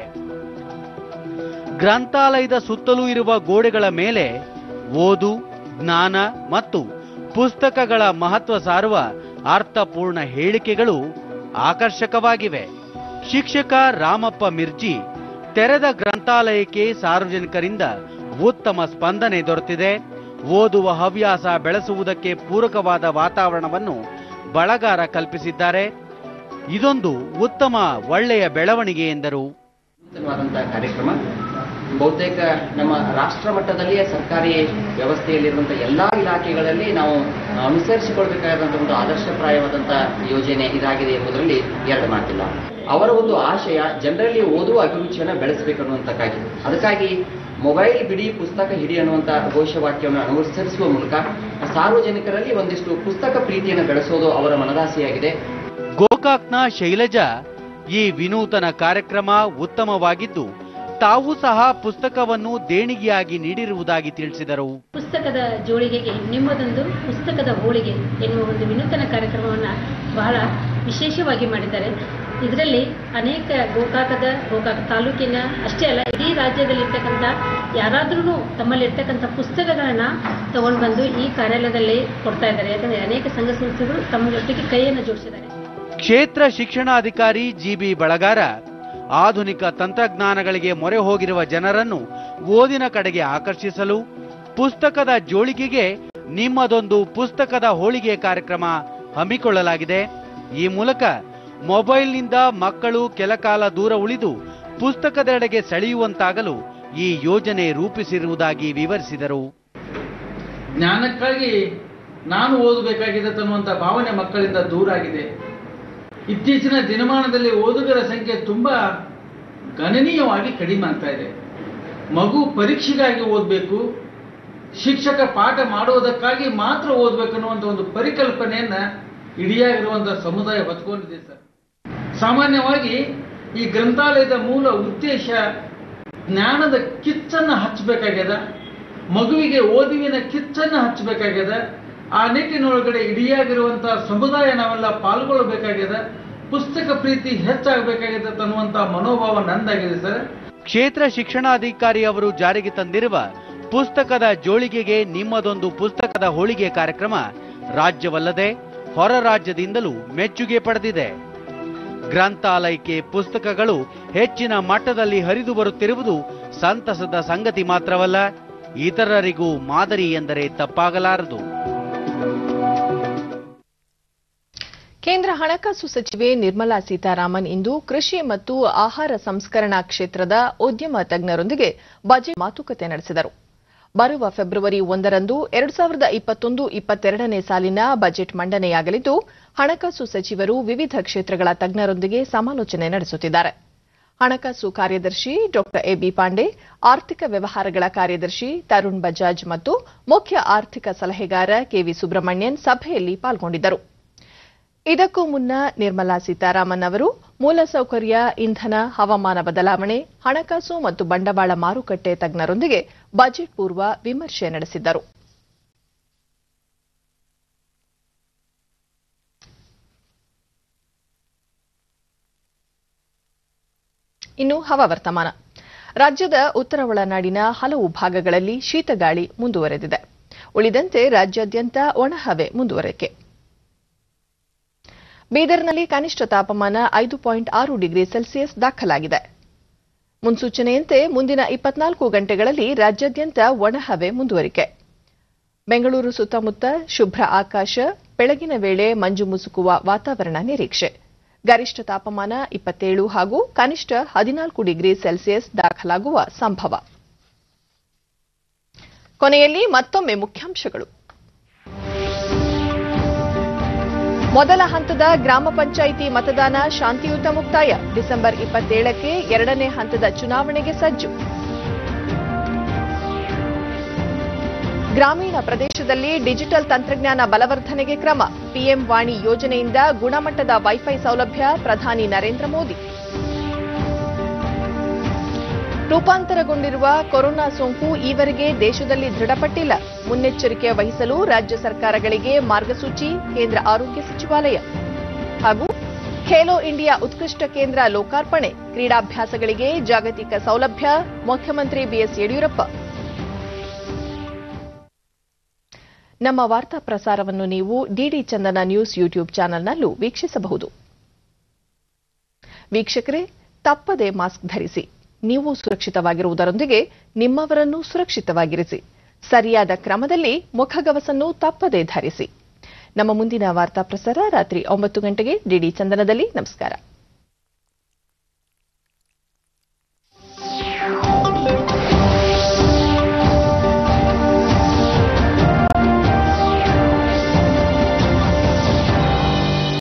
ಗ್ರಂಥಾಲಯದ ಸುತ್ತಲೂ ಇರುವ ಗೋಡೆಗಳ ಮೇಲೆ ಓದು ಜ್ಞಾನ ಮತ್ತು ಪುಸ್ತಕಗಳ ಮಹತ್ವ ಸಾರುವ ಅರ್ಥಪೂರ್ಣ ಹೇಳಿಕೆಗಳು ಆಕರ್ಷಕವಾಗಿವೆ ಶಿಕ್ಷಕ ರಾಮಪ್ಪ ಮಿರ್ಜಿ ತೆರೆದ ಗ್ರಂಥಾಲಯಕ್ಕೆ ಸಾರ್ವಜನಿಕರಿಂದ ಉತ್ತಮ ಸ್ಪಂದನೆ ದೊರೆತಿದೆ ಓದುವ ಹವ್ಯಾಸ ಬೆಳೆಸುವುದಕ್ಕೆ ಪೂರಕವಾದ ವಾತಾವರಣವನ್ನು ಬಳಗಾರ ಕಲ್ಪಿಸಿದ್ದಾರೆ ಇದೊಂದು ಉತ್ತಮ ಒಳ್ಳೆಯ ಬೆಳವಣಿಗೆ ಎಂದರು ನೂತನವಾದಂತಹ ಕಾರ್ಯಕ್ರಮ ಬಹುತೇಕ ನಮ್ಮ ರಾಷ್ಟ್ರ ಮಟ್ಟದಲ್ಲಿಯೇ ಸರ್ಕಾರಿ ವ್ಯವಸ್ಥೆಯಲ್ಲಿರುವಂತಹ ಎಲ್ಲಾ ಇಲಾಖೆಗಳಲ್ಲಿ ನಾವು ಅನುಸರಿಸಿಕೊಳ್ಬೇಕಾದಂತಹ ಒಂದು ಆದರ್ಶಪ್ರಾಯವಾದಂತಹ ಯೋಜನೆ ಇದಾಗಿದೆ ಎಂಬುದರಲ್ಲಿ ಎರಡು ಮಾತಿಲ್ಲ ಅವರ ಒಂದು ಆಶಯ ಜನರಲ್ಲಿ ಓದುವ ಅಭಿರುಚಿಯನ್ನು ಬೆಳೆಸಬೇಕನ್ನುವಂತಕ್ಕಾಗಿ ಅದಕ್ಕಾಗಿ ಮೊಬೈಲ್ ಬಿಡಿ ಪುಸ್ತಕ ಹಿಡಿ ಅನ್ನುವಂತ ಘೋಷವಾಕ್ಯವನ್ನು ಅನುಸರಿಸುವ ಮೂಲಕ ಸಾರ್ವಜನಿಕರಲ್ಲಿ ಒಂದಿಷ್ಟು ಪುಸ್ತಕ ಪ್ರೀತಿಯನ್ನು ಬೆಳೆಸೋದು ಅವರ ಮನದಾಸೆಯಾಗಿದೆ ಗೋಕಾಕ್ನ ಶೈಲಜಾ ಈ ವಿನೂತನ ಕಾರ್ಯಕ್ರಮ ಉತ್ತಮವಾಗಿದ್ದು ತಾವು ಸಹ ಪುಸ್ತಕವನ್ನು ದೇಣಿಗೆಯಾಗಿ ನೀಡಿರುವುದಾಗಿ ತಿಳಿಸಿದರು ಪುಸ್ತಕದ ಜೋಳಿಗೆಗೆ ನಿಮ್ಮದೊಂದು ಪುಸ್ತಕದ ಹೋಳಿಗೆ ಎನ್ನುವ ಒಂದು ವಿನೂತನ ಕಾರ್ಯಕ್ರಮವನ್ನು ಬಹಳ ವಿಶೇಷವಾಗಿ ಮಾಡಿದ್ದಾರೆ ಇದರಲ್ಲಿ ಅನೇಕ ಗೋಕಾಕದ ಗೋಕಾಕ ತಾಲೂಕಿನ ಅಷ್ಟೇ ಅಲ್ಲ ಇಡೀ ರಾಜ್ಯದಲ್ಲಿರ್ತಕ್ಕಂಥ ಯಾರಾದ್ರೂ ತಮ್ಮಲ್ಲಿರ್ತಕ್ಕಂಥ ಪುಸ್ತಕಗಳನ್ನ ತಗೊಂಡು ಬಂದು ಈ ಕಾರ್ಯಾಲಯದಲ್ಲಿ ಕೊಡ್ತಾ ಇದ್ದಾರೆ ಯಾಕಂದ್ರೆ ಅನೇಕ ಸಂಘ ಸಂಸ್ಥೆಗಳು ತಮ್ಮ ಜೊತೆಗೆ ಕೈಯನ್ನು ಜೋಡಿಸಿದ್ದಾರೆ ಕ್ಷೇತ್ರ ಶಿಕ್ಷಣಾಧಿಕಾರಿ ಜಿಬಿ ಬಳಗಾರ ಆಧುನಿಕ ತಂತ್ರಜ್ಞಾನಗಳಿಗೆ ಮೊರೆ ಹೋಗಿರುವ ಜನರನ್ನು ಓದಿನ ಕಡೆಗೆ ಆಕರ್ಷಿಸಲು ಪುಸ್ತಕದ ಜೋಳಿಗೆಗೆ ನಿಮ್ಮದೊಂದು ಪುಸ್ತಕದ ಹೋಳಿಗೆ ಕಾರ್ಯಕ್ರಮ ಹಮ್ಮಿಕೊಳ್ಳಲಾಗಿದೆ ಈ ಮೂಲಕ ಮೊಬೈಲ್ನಿಂದ ಮಕ್ಕಳು ಕೆಲಕಾಲ ದೂರ ಉಳಿದು ಪುಸ್ತಕದೆಡೆಗೆ ಸೆಳೆಯುವಂತಾಗಲು ಈ ಯೋಜನೆ ರೂಪಿಸಿರುವುದಾಗಿ ವಿವರಿಸಿದರು ಜ್ಞಾನಕ್ಕಾಗಿ ನಾನು ಓದಬೇಕಾಗಿದೆ ಅನ್ನುವಂಥ ಭಾವನೆ ಮಕ್ಕಳಿಂದ ದೂರ ಆಗಿದೆ ಇತ್ತೀಚಿನ ದಿನಮಾನದಲ್ಲಿ ಓದುಗರ ಸಂಖ್ಯೆ ತುಂಬಾ ಗಣನೀಯವಾಗಿ ಕಡಿಮೆ ಆಗ್ತಾ ಇದೆ ಮಗು ಪರೀಕ್ಷೆಗಾಗಿ ಓದಬೇಕು ಶಿಕ್ಷಕ ಪಾಠ ಮಾಡುವುದಕ್ಕಾಗಿ ಮಾತ್ರ ಓದಬೇಕು ಅನ್ನುವಂಥ ಒಂದು ಪರಿಕಲ್ಪನೆಯನ್ನ ಇಡಿಯಾಗಿರುವಂತಹ ಸಮುದಾಯ ಹೊತ್ಕೊಂಡಿದೆ ಸರ್ ಸಾಮಾನ್ಯವಾಗಿ ಈ ಗ್ರಂಥಾಲಯದ ಮೂಲ ಉದ್ದೇಶ ಜ್ಞಾನದ ಕಿಚ್ಚನ್ನ ಹಚ್ಚಬೇಕಾಗ್ಯದ ಮಗುವಿಗೆ ಓದುವಿನ ಕಿಚ್ಚನ್ನ ಹಚ್ಚಬೇಕಾಗ್ಯದ ಆ ನಿಟ್ಟಿನೊಳಗಡೆ ಇಡಿಯಾಗಿರುವಂತಹ ಸಮುದಾಯ ನಾವೆಲ್ಲ ಪಾಲ್ಗೊಳ್ಳಬೇಕಾಗ್ಯದ ಪುಸ್ತಕ ಪ್ರೀತಿ ಹೆಚ್ಚಾಗಬೇಕಾಗಿದೆ ಅನ್ನುವಂತ ಮನೋಭಾವ ನಂದಾಗಿದೆ ಸರ್ ಕ್ಷೇತ್ರ ಶಿಕ್ಷಣಾಧಿಕಾರಿ ಅವರು ಜಾರಿಗೆ ತಂದಿರುವ ಪುಸ್ತಕದ ಜೋಳಿಗೆಗೆ ನಿಮ್ಮದೊಂದು ಪುಸ್ತಕದ ಹೋಳಿಗೆ ಕಾರ್ಯಕ್ರಮ ರಾಜ್ಯವಲ್ಲದೆ ಹೊರ ರಾಜ್ಯದಿಂದಲೂ ಮೆಚ್ಚುಗೆ ಪಡೆದಿದೆ ಗ್ರಂಥಾಲಯಕ್ಕೆ ಪುಸ್ತಕಗಳು ಹೆಚ್ಚಿನ ಮಟ್ಟದಲ್ಲಿ ಹರಿದು ಬರುತ್ತಿರುವುದು ಸಂತಸದ ಸಂಗತಿ ಮಾತ್ರವಲ್ಲ ಇತರರಿಗೂ ಮಾದರಿ ಎಂದರೆ ತಪ್ಪಾಗಲಾರದು ಕೇಂದ್ರ ಹಣಕಾಸು ಸಚಿವೆ ನಿರ್ಮಲಾ ಸೀತಾರಾಮನ್ ಇಂದು ಕೃಷಿ ಮತ್ತು ಆಹಾರ ಸಂಸ್ಕರಣಾ ಕ್ಷೇತ್ರದ ಉದ್ಯಮ ತಜ್ಞರೊಂದಿಗೆ ಬಜೆಟ್ ಮಾತುಕತೆ ನಡೆಸಿದರು ಬರುವ ಫೆಬ್ರವರಿ ಒಂದರಂದು ಎರಡು ಸಾವಿರದ ಇಪ್ಪತ್ತೊಂದು ಇಪ್ಪತ್ತೆರಡನೇ ಸಾಲಿನ ಬಜೆಟ್ ಮಂಡನೆಯಾಗಲಿದ್ದು ಹಣಕಾಸು ಸಚಿವರು ವಿವಿಧ ಕ್ಷೇತ್ರಗಳ ತಜ್ಞರೊಂದಿಗೆ ಸಮಾಲೋಚನೆ ನಡೆಸುತ್ತಿದ್ದಾರೆ ಹಣಕಾಸು ಕಾರ್ಯದರ್ಶಿ ಡಾ ಎಬಿ ಪಾಂಡೆ ಆರ್ಥಿಕ ವ್ಯವಹಾರಗಳ ಕಾರ್ಯದರ್ಶಿ ತರುಣ್ ಬಜಾಜ್ ಮತ್ತು ಮುಖ್ಯ ಆರ್ಥಿಕ ಸಲಹೆಗಾರ ಕೆವಿ ಸುಬ್ರಹ್ಮಣ್ಯನ್ ಸಭೆಯಲ್ಲಿ ಪಾಲ್ಗೊಂಡಿದ್ದರು ಇದಕ್ಕೂ ಮುನ್ನ ನಿರ್ಮಲಾ ಸೀತಾರಾಮನ್ ಅವರು ಮೂಲಸೌಕರ್ಯ ಇಂಧನ ಹವಾಮಾನ ಬದಲಾವಣೆ ಹಣಕಾಸು ಮತ್ತು ಬಂಡವಾಳ ಮಾರುಕಟ್ಟೆ ತಜ್ಞರೊಂದಿಗೆ ಬಜೆಟ್ ಪೂರ್ವ ವಿಮರ್ಶೆ ನಡೆಸಿದ್ದರು ಇನ್ನು ಹವಾವರ್ತಮಾನ ರಾಜ್ಯದ ಉತ್ತರ ಒಳನಾಡಿನ ಹಲವು ಭಾಗಗಳಲ್ಲಿ ಶೀತಗಾಳಿ ಮುಂದುವರೆದಿದೆ ಉಳಿದಂತೆ ರಾಜ್ಯಾದ್ಯಂತ ಒಣಹವೆ ಮುಂದುವರಿಕೆ ಬೀದರ್ನಲ್ಲಿ ಕನಿಷ್ಠ ತಾಪಮಾನ ಐದು ಪಾಯಿಂಟ್ ಆರು ಡಿಗ್ರಿ ಸೆಲ್ಸಿಯಸ್ ದಾಖಲಾಗಿದೆ ಮುನ್ಸೂಚನೆಯಂತೆ ಮುಂದಿನ ಇಪ್ಪತ್ನಾಲ್ಕು ಗಂಟೆಗಳಲ್ಲಿ ರಾಜ್ಯಾದ್ಯಂತ ಒಣಹವೆ ಮುಂದುವರಿಕೆ ಬೆಂಗಳೂರು ಸುತ್ತಮುತ್ತ ಶುಭ್ರ ಆಕಾಶ ಬೆಳಗಿನ ವೇಳೆ ಮಂಜು ಮುಸುಕುವ ವಾತಾವರಣ ನಿರೀಕ್ಷೆ ಗರಿಷ್ಠ ತಾಪಮಾನ ಇಪ್ಪತ್ತೇಳು ಹಾಗೂ ಕನಿಷ್ಠ ಹದಿನಾಲ್ಕು ಡಿಗ್ರಿ ಸೆಲ್ಸಿಯಸ್ ದಾಖಲಾಗುವ ಸಂಭವ ಕೊನೆಯಲ್ಲಿ ಮತ್ತೊಮ್ಮೆ ಮುಖ್ಯಾಂಶಗಳು ಮೊದಲ ಹಂತದ ಗ್ರಾಮ ಪಂಚಾಯಿತಿ ಮತದಾನ ಶಾಂತಿಯುತ ಮುಕ್ತಾಯ ಡಿಸೆಂಬರ್ ಇಪ್ಪತ್ತೇಳಕ್ಕೆ ಎರಡನೇ ಹಂತದ ಚುನಾವಣೆಗೆ ಸಜ್ಜು ಗ್ರಾಮೀಣ ಪ್ರದೇಶದಲ್ಲಿ ಡಿಜಿಟಲ್ ತಂತ್ರಜ್ಞಾನ ಬಲವರ್ಧನೆಗೆ ಕ್ರಮ ಪಿಎಂ ವಾಣಿ ಯೋಜನೆಯಿಂದ ಗುಣಮಟ್ಟದ ವೈಫೈ ಸೌಲಭ್ಯ ಪ್ರಧಾನಿ ನರೇಂದ್ರ ಮೋದಿ ರೂಪಾಂತರಗೊಂಡಿರುವ ಕೊರೋನಾ ಸೋಂಕು ಈವರೆಗೆ ದೇಶದಲ್ಲಿ ದೃಢಪಟ್ಟಿಲ್ಲ ಮುನ್ನೆಚ್ಚರಿಕೆ ವಹಿಸಲು ರಾಜ್ಯ ಸರ್ಕಾರಗಳಿಗೆ ಮಾರ್ಗಸೂಚಿ ಕೇಂದ್ರ ಆರೋಗ್ಯ ಸಚಿವಾಲಯ ಹಾಗೂ ಖೇಲೋ ಇಂಡಿಯಾ ಉತ್ಕೃಷ್ಟ ಕೇಂದ್ರ ಲೋಕಾರ್ಪಣೆ ಕ್ರೀಡಾಭ್ಯಾಸಗಳಿಗೆ ಜಾಗತಿಕ ಸೌಲಭ್ಯ ಮುಖ್ಯಮಂತ್ರಿ ಬಿಎಸ್ ಯಡಿಯೂರಪ್ಪ ನಮ್ಮ ವಾರ್ತಾ ಪ್ರಸಾರವನ್ನು ನೀವು ಡಿಡಿ ಚಂದನ ನ್ಯೂಸ್ ಯೂಟ್ಯೂಬ್ ಚಾನೆಲ್ನಲ್ಲೂ ವೀಕ್ಷಿಸಬಹುದು ವೀಕ್ಷಕರೇ ತಪ್ಪದೆ ಮಾಸ್ಕ್ ಧರಿಸಿ ನೀವು ಸುರಕ್ಷಿತವಾಗಿರುವುದರೊಂದಿಗೆ ನಿಮ್ಮವರನ್ನು ಸುರಕ್ಷಿತವಾಗಿರಿಸಿ ಸರಿಯಾದ ಕ್ರಮದಲ್ಲಿ ಮುಖಗವಸನ್ನು ತಪ್ಪದೆ ಧರಿಸಿ ನಮ್ಮ ಮುಂದಿನ ವಾರ್ತಾ ಪ್ರಸಾರ ರಾತ್ರಿ ಒಂಬತ್ತು ಗಂಟೆಗೆ ಡಿಡಿ ಚಂದನದಲ್ಲಿ ನಮಸ್ಕಾರ